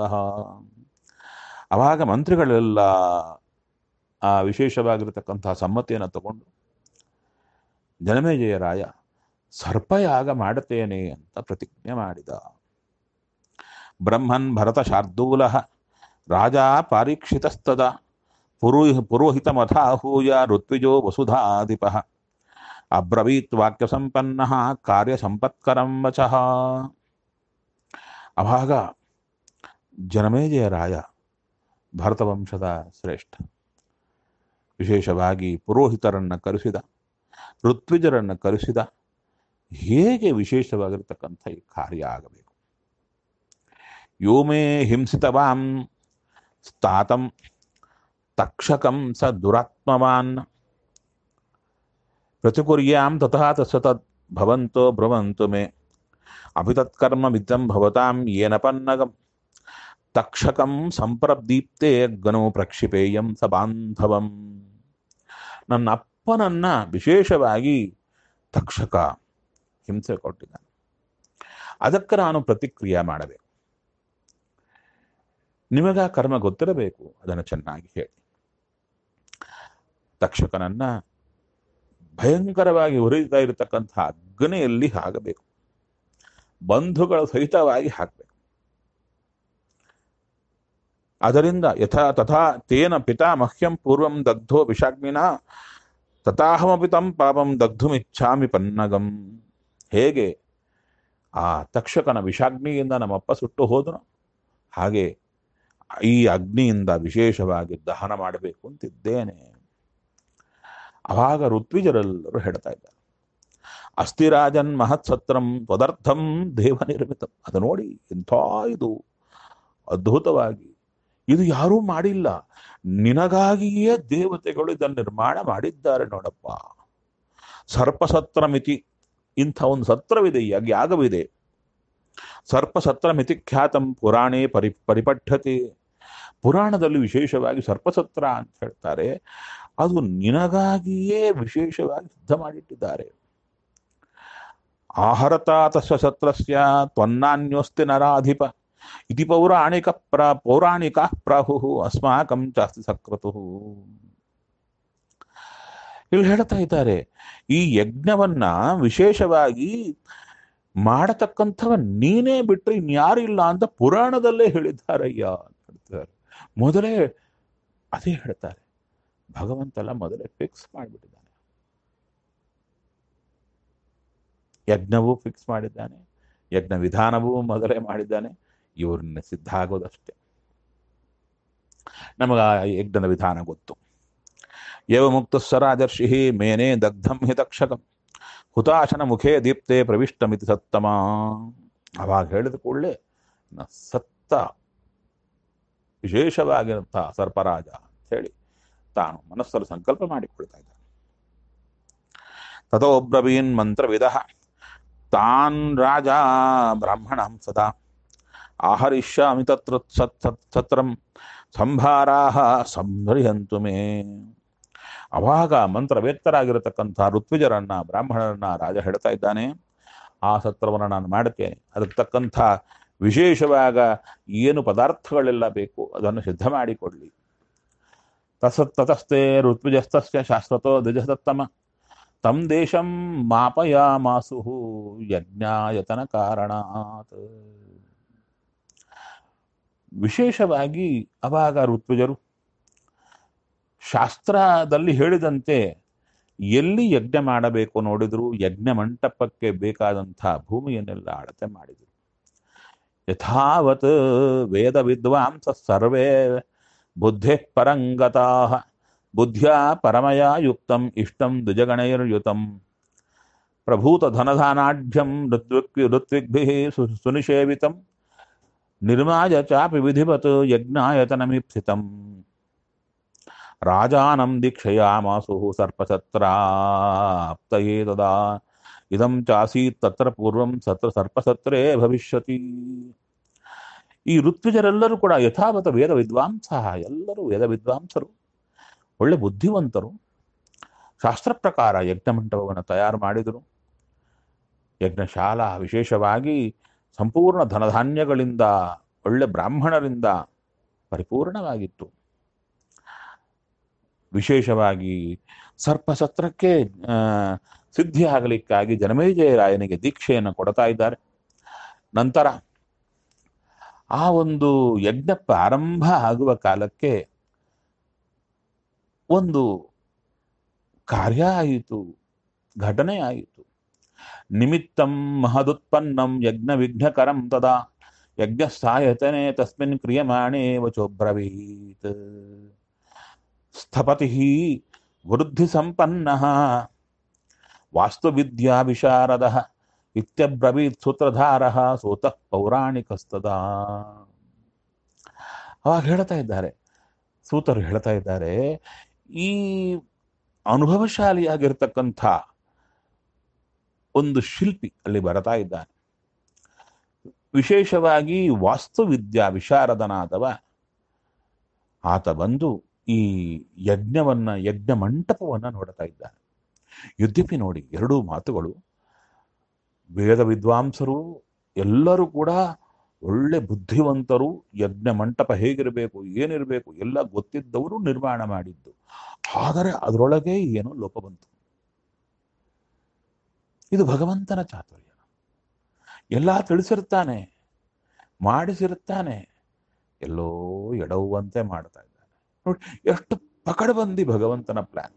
ಅವಾಗ ಮಂತ್ರಿಗಳೆಲ್ಲ ಆ ವಿಶೇಷವಾಗಿರತಕ್ಕಂತಹ ಸಮ್ಮತಿಯನ್ನು ತಗೊಂಡು ಜನಮೇಜಯರಾಯ ಸರ್ಪಯಾಗ ಮಾಡುತ್ತೇನೆ ಅಂತ ಪ್ರತಿಜ್ಞೆ ಮಾಡಿದ ಬ್ರಹ್ಮನ್ ಭರತ ಶಾರ್ದೂಲ ರಾಜ ಪಾರೀಕ್ಷಿತಸ್ತದ ಪುರೋಹಿ ಪುರೋಹಿತಮಥಾಹೂಯ ಋತ್ವಿಜೋ ವಸುಧಾಧಿಪ ಅಬ್ರವೀತ್ ವಾಕ್ಯ ಸಂಪನ್ನ ಕಾರ್ಯ ಸಂಪತ್ಕರಂ ವಚಃ ಅವಾಗ ಜನಮೇಜಯರಾಯ ಭರತವಂಶದ ಶ್ರೇಷ್ಠ ವಿಶೇಷವಾಗಿ ಪುರೋಹಿತರನ್ನು ಕರೆಸಿದ ಋತ್ವಿಜರನ್ನು ಕರೆಸಿದ ಹೇಗೆ ವಿಶೇಷವಾಗಿರ್ತಕ್ಕಂಥ ಈ ಕಾರ್ಯ ಆಗಬೇಕು ಯೋಮೇ ಹಿಂಸಿತವಾಂ ಸ್ತಾತಂ ತಕ್ಷಕಂ ಸ ದುರಾತ್ಮವಾನ್ ಪ್ರತಿಕುರ್ಯಾಂ ತಥಾ ತಸ ತದ್ ಭವಂತೋ ಬ್ರವಂತು ಮೇ ಅಭಿತತ್ಕರ್ಮ ವಿದ್ಯಂ ಭವತಾಂ ಯೇನ ಪನ್ನಗಂ ತಕ್ಷಕಂ ಸಂಪ್ರದೀಪ್ತೆ ಗನೋ ಪ್ರಕ್ಷಿಪೇಯಂ ಸ ಬಾಂಧವಂ ನನ್ನ ಅಪ್ಪನನ್ನ ವಿಶೇಷವಾಗಿ ತಕ್ಷಕ ಹಿಂಸೆ ಕೊಟ್ಟಿದ್ದಾನೆ ಅದಕ್ಕೆ ನಾನು ಪ್ರತಿಕ್ರಿಯೆ ಮಾಡಬೇಕು ನಿಮಗ ಕರ್ಮ ಗೊತ್ತಿರಬೇಕು ಅದನ್ನು ಚೆನ್ನಾಗಿ ಹೇಳಿ ತಕ್ಷಕನನ್ನ ಭಯಂಕರವಾಗಿ ಉರಿತಾ ಇರತಕ್ಕಂಥ ಅಗ್ನಿಯಲ್ಲಿ ಹಾಕಬೇಕು ಬಂಧುಗಳ ಸಹಿತವಾಗಿ ಹಾಕಬೇಕು ಅದರಿಂದ ಯಥಾ ತಥಾ ತೇನ ಪಿತಾ ಮಹ್ಯಂ ಪೂರ್ವಂ ದಗ್ಧೋ ವಿಷಾಗ್ನಿನ ತಥಾಹಮಪಿ ತಂ ಪಾಪಂ ದಗ್ಧುಮಿಚ್ಛಾಮಿ ಪನ್ನಗಂ ಹೇಗೆ ಆ ತಕ್ಷಕನ ವಿಷಾಗ್ನಿಯಿಂದ ನಮ್ಮಪ್ಪ ಸುಟ್ಟು ಹೋದನು ಹಾಗೆ ಈ ಅಗ್ನಿಯಿಂದ ವಿಶೇಷವಾಗಿ ದಹನ ಮಾಡಬೇಕು ಅಂತಿದ್ದೇನೆ ಅವಾಗ ಋತ್ವಿಜರೆಲ್ಲರೂ ಹೇಳ್ತಾ ಇದ್ದಾರೆ ಅಸ್ಥಿರಾಜನ್ ಮಹತ್ಸತ್ರಂ ತ್ವದರ್ಥಂ ದೇವ ನಿರ್ಮಿತ ಅದು ನೋಡಿ ಎಂಥ ಇದು ಅದ್ಭುತವಾಗಿ ಇದು ಯಾರೂ ಮಾಡಿಲ್ಲ ನಿನಗಾಗಿಯೇ ದೇವತೆಗಳು ಇದನ್ನು ನಿರ್ಮಾಣ ಮಾಡಿದ್ದಾರೆ ನೋಡಪ್ಪ ಸರ್ಪಸತ್ರ ಮಿತಿ ಇಂಥ ಒಂದು ಸತ್ರವಿದೆ ಯಾಗ ಯಾಗವಿದೆ ಸರ್ಪಸತ್ರ ಮಿತಿ ಖ್ಯಾತಂ ಪುರಾಣೇ ಪರಿ ಪರಿಪಠ್ಯತೆ ಪುರಾಣದಲ್ಲಿ ವಿಶೇಷವಾಗಿ ಸರ್ಪಸತ್ರ ಅಂತ ಹೇಳ್ತಾರೆ ಅದು ನಿನಗಾಗಿಯೇ ವಿಶೇಷವಾಗಿ ಸಿದ್ಧ ಮಾಡಿಟ್ಟಿದ್ದಾರೆ ಆಹರತ ತಸ್ಯ ಸತ್ರಸ್ಯ ತ್ವನ್ನಾನ್ಯೋಸ್ತಿ ನರಾಧಿಪ ಇತಿ ಪೌರಾಣಿಕ ಪ್ರ ಪೌರಾಣಿಕ ಪ್ರಾಹು ಅಸ್ಮಾಕಂ ಜಾಸ್ತಿ ಸಕ್ರತು ಇಲ್ಲಿ ಹೇಳ್ತಾ ಇದ್ದಾರೆ ಈ ಯಜ್ಞವನ್ನ ವಿಶೇಷವಾಗಿ ಮಾಡತಕ್ಕಂಥವ ನೀನೇ ಬಿಟ್ರೆ ಇನ್ಯಾರಿಲ್ಲ ಅಂತ ಪುರಾಣದಲ್ಲೇ ಹೇಳಿದ್ದಾರಯ್ಯ ಅಂತ ಹೇಳ್ತಾರೆ ಮೊದಲೇ ಅದೇ ಹೇಳ್ತಾರೆ ಭಗವಂತಲ್ಲ ಮೊದಲೇ ಫಿಕ್ಸ್ ಮಾಡಿಬಿಟ್ಟಿದ್ದಾನೆ ಯಜ್ಞವೂ ಫಿಕ್ಸ್ ಮಾಡಿದ್ದಾನೆ ಯಜ್ಞ ವಿಧಾನವೂ ಮೊದಲೇ ಮಾಡಿದ್ದಾನೆ ಇವ್ರನ್ನ ಸಿದ್ಧ ಆಗೋದಷ್ಟೇ ನಮಗ ಆ ಯಜ್ಞದ ವಿಧಾನ ಗೊತ್ತು ಯವ ಮುಕ್ತ ಸರಾಜರ್ಷಿ ಮೇನೆ ದಗ್ಧಂ ಹಿತಕ್ಷಕಂ ಹುತಾಶನ ಮುಖೇ ದೀಪ್ತೆ ಪ್ರವಿಷ್ಟಮಿತಿ ಸತ್ತಮ ಅವಾಗ ಹೇಳಿದ ಕೂಡಲೇ ನ ಸತ್ತ ವಿಶೇಷವಾಗಿರುವಂತಹ ಸರ್ಪರಾಜ ಅಂತ ಹೇಳಿ ತಾನು ಮನಸ್ಸಲ್ಲಿ ಸಂಕಲ್ಪ ಮಾಡಿಕೊಳ್ತಾ ಇದ್ದಾನೆ ತಥೋಬ್ರವೀನ್ ಮಂತ್ರವಿದ ತಾನ್ ರಾಜ ಬ್ರಾಹ್ಮಣಂ ಸದಾ ಆಹರಿಷ್ಯಾಮಿ ತತ್ರ ಸತ್ ಸತ್ ಸತ್ರಂ ಸಂಭಾರಾಹ ಸಂಭ್ರಿಯಂತು ಮೇ ಅವಾಗ ಮಂತ್ರವೇತ್ತರಾಗಿರತಕ್ಕಂಥ ಋತ್ವಿಜರನ್ನ ಬ್ರಾಹ್ಮಣರನ್ನ ರಾಜ ಹೇಳ್ತಾ ಇದ್ದಾನೆ ಆ ಸತ್ರವನ್ನು ನಾನು ಮಾಡುತ್ತೇನೆ ಅದಕ್ಕೆ ತಕ್ಕಂಥ ವಿಶೇಷವಾಗ ಏನು ಪದಾರ್ಥಗಳೆಲ್ಲ ಬೇಕು ಅದನ್ನು ಸಿದ್ಧ ಮಾಡಿಕೊಡ್ಲಿ ತಸ ತತಸ್ತೆ ಋತ್ವಿಜಸ್ತಸ್ಯ ಶಾಶ್ವತೋ ದ್ವಿಜಸತ್ತಮ ತಂ ದೇಶಂ ಮಾಪಯಾಮಾಸು ಯಜ್ಞಾಯತನ ಕಾರಣಾತ್ ವಿಶೇಷವಾಗಿ ಅವಾಗ ಋತ್ವಿಜರು ಶಾಸ್ತ್ರದಲ್ಲಿ ಹೇಳಿದಂತೆ ಎಲ್ಲಿ ಯಜ್ಞ ಮಾಡಬೇಕು ನೋಡಿದ್ರು ಯಜ್ಞ ಮಂಟಪಕ್ಕೆ ಬೇಕಾದಂಥ ಭೂಮಿಯನ್ನೆಲ್ಲ ಅಳತೆ ಮಾಡಿದರು ಯಥಾವತ್ ವೇದ ವಿದ್ವಾಂಸ ಸರ್ವೇ ಬುದ್ಧಿ ಪರಂಗತಾ ಬುದ್ಧ್ಯಾ ಪರಮಯ ಯುಕ್ತಂ ಇಷ್ಟಂ ದ್ವಿಜಗಣೈರ್ಯುತಂ ಪ್ರಭೂತ ಧನಧಾನಾಢ್ಯಂ ಋತ್ವಿಕ್ ಋತ್ವಿಗ್ಭಿ ಸುನಿಷೇವಿತಂ ನಿರ್ಮಾಯ ಚಾಪಿ ವಿಧಿವತ್ ಯಜ್ಞಾಯತನಮೀಪ್ಸಿತಂ ರಾಜಾನಂ ದೀಕ್ಷಯಾಮಾಸು ಸರ್ಪಸತ್ರಾಪ್ತಯೇ ತದಾ ಇದಂ ಚಾಸೀತ್ ತತ್ರ ಪೂರ್ವಂ ಸತ್ರ ಸರ್ಪಸತ್ರೇ ಭವಿಷ್ಯತಿ ಈ ಋತ್ವಿಜರೆಲ್ಲರೂ ಕೂಡ ಯಥಾವತ ವೇದ ವಿದ್ವಾಂಸ ಎಲ್ಲರೂ ವೇದ ವಿದ್ವಾಂಸರು ಒಳ್ಳೆ ಬುದ್ಧಿವಂತರು ಶಾಸ್ತ್ರ ಪ್ರಕಾರ ಯಜ್ಞ ಮಂಟಪವನ್ನು ತಯಾರು ಮಾಡಿದರು ಯಜ್ಞಶಾಲಾ ವಿಶೇಷವಾಗಿ ಸಂಪೂರ್ಣ ಧನಧಾನ್ಯಗಳಿಂದ ಒಳ್ಳೆ ಬ್ರಾಹ್ಮಣರಿಂದ ಪರಿಪೂರ್ಣವಾಗಿತ್ತು ವಿಶೇಷವಾಗಿ ಸರ್ಪಸತ್ರಕ್ಕೆ ಆ, ಸಿದ್ಧಿ ಆಗಲಿಕ್ಕಾಗಿ ಜನಮೇಜಯ ರಾಯನಿಗೆ ದೀಕ್ಷೆಯನ್ನು ಕೊಡ್ತಾ ಇದ್ದಾರೆ ನಂತರ ಆ ಒಂದು ಯಜ್ಞ ಪ್ರಾರಂಭ ಆಗುವ ಕಾಲಕ್ಕೆ ಒಂದು ಕಾರ್ಯ ಆಯಿತು ಘಟನೆ ಆಯಿತು ನಿಮಿತ್ತಂ ಮಹದುತ್ಪನ್ನಂ ಯಜ್ಞ ವಿಘ್ನಕರಂ ತದಾ ಯಜ್ಞ ಸಾಯತನೆ ತಸ್ಮಿನ್ ಕ್ರಿಯಮಾಣೇ ವಚೋಬ್ರವೀತ್ ಸ್ಥಪತಿ ವೃದ್ಧಿ ಸಂಪನ್ನ ವಾಸ್ತುವಿದ್ಯಾ ವಿಶಾರದ ಇತ್ಯಬ್ರವೀತ್ ಸೂತ್ರಧಾರ ಸೂತ ಪೌರಾಣಿಕಸ್ತದಾ ಅವಾಗ ಹೇಳ್ತಾ ಇದ್ದಾರೆ ಸೂತರು ಹೇಳ್ತಾ ಇದ್ದಾರೆ ಈ ಅನುಭವಶಾಲಿಯಾಗಿರ್ತಕ್ಕಂಥ ಒಂದು ಶಿಲ್ಪಿ ಅಲ್ಲಿ ಬರ್ತಾ ಇದ್ದಾನೆ ವಿಶೇಷವಾಗಿ ವಾಸ್ತುವಿದ್ಯಾ ವಿಶಾರದನಾದವ ಆತ ಬಂದು ಈ ಯಜ್ಞವನ್ನ ಯಜ್ಞ ಮಂಟಪವನ್ನ ನೋಡ್ತಾ ಇದ್ದಾನೆ ಯದ್ಯಪಿ ನೋಡಿ ಎರಡೂ ಮಾತುಗಳು ವೇದ ವಿದ್ವಾಂಸರು ಎಲ್ಲರೂ ಕೂಡ ಒಳ್ಳೆ ಬುದ್ಧಿವಂತರು ಯಜ್ಞ ಮಂಟಪ ಹೇಗಿರಬೇಕು ಏನಿರಬೇಕು ಎಲ್ಲ ಗೊತ್ತಿದ್ದವರು ನಿರ್ಮಾಣ ಮಾಡಿದ್ದು ಆದರೆ ಅದರೊಳಗೆ ಏನೋ ಲೋಪ ಬಂತು ಇದು ಭಗವಂತನ ಚಾತುರ್ಯ ಎಲ್ಲ ತಿಳಿಸಿರ್ತಾನೆ ಮಾಡಿಸಿರುತ್ತಾನೆ ಎಲ್ಲೋ ಎಡವುವಂತೆ ಮಾಡ್ತಾ ಇದ್ದಾನೆ ನೋಡಿ ಎಷ್ಟು ಪಕಡ್ಬಂದಿ ಭಗವಂತನ ಪ್ಲಾನ್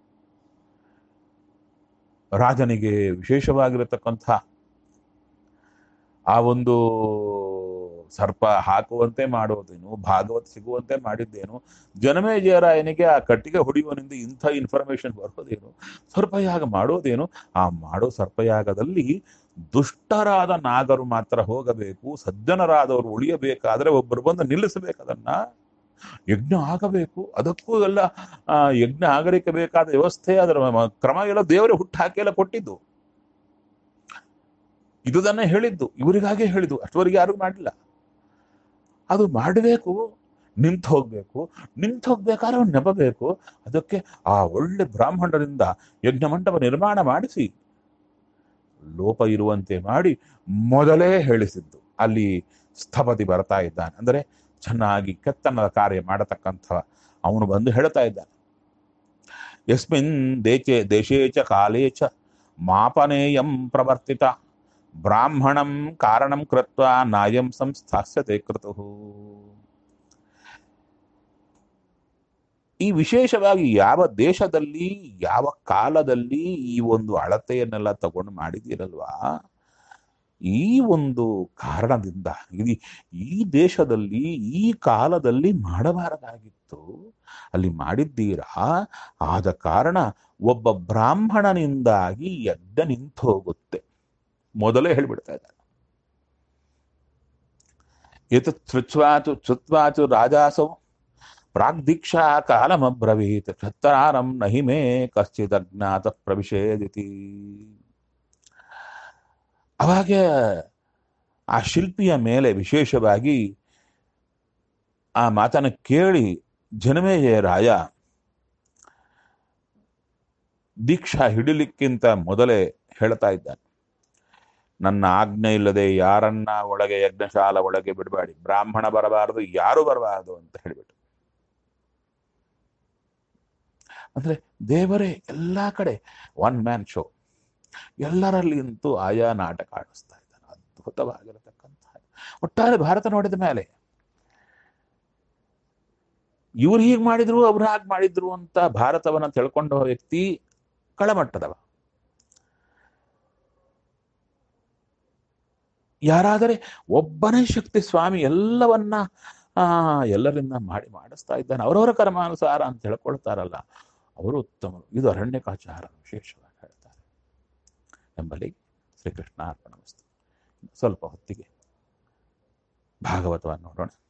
ರಾಜನಿಗೆ ವಿಶೇಷವಾಗಿರತಕ್ಕಂಥ ಆ ಒಂದು ಸರ್ಪ ಹಾಕುವಂತೆ ಮಾಡೋದೇನು ಭಾಗವತ್ ಸಿಗುವಂತೆ ಮಾಡಿದ್ದೇನು ಜನಮೇಜಯರಾಯನಿಗೆ ಆ ಕಟ್ಟಿಗೆ ಹೊಡೆಯುವನಿಂದ ಇಂಥ ಇನ್ಫಾರ್ಮೇಶನ್ ಬರೋದೇನು ಸರ್ಪಯಾಗ ಮಾಡೋದೇನು ಆ ಮಾಡೋ ಸರ್ಪಯಾಗದಲ್ಲಿ ದುಷ್ಟರಾದ ನಾಗರು ಮಾತ್ರ ಹೋಗಬೇಕು ಸಜ್ಜನರಾದವರು ಉಳಿಯಬೇಕಾದ್ರೆ ಒಬ್ಬರು ಬಂದು ನಿಲ್ಲಿಸಬೇಕು ಅದನ್ನ ಯಜ್ಞ ಆಗಬೇಕು ಅದಕ್ಕೂ ಎಲ್ಲ ಆ, ಯಜ್ಞ ಆಗಲಿಕ್ಕೆ ಬೇಕಾದ ವ್ಯವಸ್ಥೆ ಅದರ ಮ- ಕ್ರಮ ಎಲ್ಲ ದೇವರೇ ಹುಟ್ಟು ಹಾಕಿ ಎಲ್ಲ ಕೊಟ್ಟಿದ್ದು ಇದುದನ್ನೇ ಹೇಳಿದ್ದು ಇವರಿಗಾಗೆ ಹೇಳಿದ್ದು ಅಷ್ಟವರೆಗೆ ಯಾರಿಗೂ ಮಾಡಿಲ್ಲ ಅದು ಮಾಡಬೇಕು ನಿಂತು ಹೋಗ್ಬೇಕು ನಿಂತು ಹೋಗ್ಬೇಕಾದ್ರೆ ಅವ್ನು ನೆಪಬೇಕು ಅದಕ್ಕೆ ಆ ಒಳ್ಳೆ ಬ್ರಾಹ್ಮಣರಿಂದ ಯಜ್ಞ ಮಂಟಪ ನಿರ್ಮಾಣ ಮಾಡಿಸಿ ಲೋಪ ಇರುವಂತೆ ಮಾಡಿ ಮೊದಲೇ ಹೇಳಿಸಿದ್ದು ಅಲ್ಲಿ ಸ್ಥಪತಿ ಬರ್ತಾ ಇದ್ದಾನೆ ಅಂದರೆ ಚೆನ್ನಾಗಿ ಕೆತ್ತನದ ಕಾರ್ಯ ಮಾಡತಕ್ಕಂಥ ಅವನು ಬಂದು ಹೇಳ್ತಾ ಇದ್ದಾನೆ ಯಸ್ಮಿನ್ ದೇಚೆ ದೇಶೇ ಚ ಕಾಲೇ ಚ ಮಾಪನೇಯಂ ಪ್ರವರ್ತಿತ ಬ್ರಾಹ್ಮಣಂ ಕಾರಣಂ ಕೃತ್ವ ನಾಯಂ ಸಂಸ್ಥಾಸ್ಯತೆ ಕೃತು ಈ ವಿಶೇಷವಾಗಿ ಯಾವ ದೇಶದಲ್ಲಿ ಯಾವ ಕಾಲದಲ್ಲಿ ಈ ಒಂದು ಅಳತೆಯನ್ನೆಲ್ಲ ತಗೊಂಡು ಮಾಡಿದ್ದೀರಲ್ವಾ ಈ ಒಂದು ಕಾರಣದಿಂದ ಇದು ಈ ದೇಶದಲ್ಲಿ ಈ ಕಾಲದಲ್ಲಿ ಮಾಡಬಾರದಾಗಿತ್ತು ಅಲ್ಲಿ ಮಾಡಿದ್ದೀರಾ ಆದ ಕಾರಣ ಒಬ್ಬ ಬ್ರಾಹ್ಮಣನಿಂದಾಗಿ ಯಜ್ಞ ನಿಂತು ಹೋಗುತ್ತೆ ಮೊದಲೇ ಹೇಳಿಬಿಡ್ತಾ ಇದ್ದಾರೆ ಏತ ಶ್ರುಚ್ವಾಚು ಶ್ರುತ್ವಾಚು ರಾಜಾಸೌ ಪ್ರಾಗ್ದೀಕ್ಷಾ ಕಾಲಮಬ್ರವೀತ್ ಕ್ಷತ್ತಾರಂ ನಹಿ ಮೇ ಕಶ್ಚಿತ್ ಅಜ್ಞಾತ ಪ್ರವಿಶೇದಿತಿ ಅವಾಗ ಆ ಶಿಲ್ಪಿಯ ಮೇಲೆ ವಿಶೇಷವಾಗಿ ಆ ಮಾತನ್ನು ಕೇಳಿ ಜನಮೇಜಯ ರಾಯ ದೀಕ್ಷಾ ಹಿಡಿಲಿಕ್ಕಿಂತ ಮೊದಲೇ ಹೇಳ್ತಾ ಇದ್ದಾನೆ ನನ್ನ ಆಜ್ಞೆ ಇಲ್ಲದೆ ಯಾರನ್ನ ಒಳಗೆ ಯಜ್ಞಶಾಲ ಒಳಗೆ ಬಿಡಬೇಡಿ ಬ್ರಾಹ್ಮಣ ಬರಬಾರದು ಯಾರು ಬರಬಾರದು ಅಂತ ಹೇಳಿಬಿಟ್ಟು ಅಂದ್ರೆ ದೇವರೇ ಎಲ್ಲಾ ಕಡೆ ಒನ್ ಮ್ಯಾನ್ ಶೋ ಎಲ್ಲರಲ್ಲಿಂತೂ ಆಯಾ ನಾಟಕ ಆಡಿಸ್ತಾ ಇದ್ದಾನೆ ಅದ್ಭುತವಾಗಿರತಕ್ಕಂಥ ಒಟ್ಟಾರೆ ಭಾರತ ನೋಡಿದ ಮೇಲೆ ಇವ್ರು ಹೀಗೆ ಮಾಡಿದ್ರು ಅವ್ರು ಹಾಗೆ ಮಾಡಿದ್ರು ಅಂತ ಭಾರತವನ್ನ ತಿಳ್ಕೊಂಡ ವ್ಯಕ್ತಿ ಕಳಮಟ್ಟದವ ಯಾರಾದರೆ ಒಬ್ಬನೇ ಶಕ್ತಿ ಸ್ವಾಮಿ ಎಲ್ಲವನ್ನ ಆ ಎಲ್ಲರಿಂದ ಮಾಡಿ ಮಾಡಿಸ್ತಾ ಇದ್ದಾನೆ ಅವರವರ ಕರ್ಮಾನುಸಾರ ಅಂತ ಹೇಳ್ಕೊಳ್ತಾರಲ್ಲ ಅವರು ಉತ್ತಮರು ಇದು ಅರಣ್ಯಕಾಚಾರ ವಿಶೇಷವಾಗಿ ಹೇಳ್ತಾರೆ ಎಂಬಲ್ಲಿ ಶ್ರೀಕೃಷ್ಣ ಅರ್ಪಣ ವಸ್ತು ಸ್ವಲ್ಪ ಹೊತ್ತಿಗೆ ಭಾಗವತವನ್ನು ನೋಡೋಣ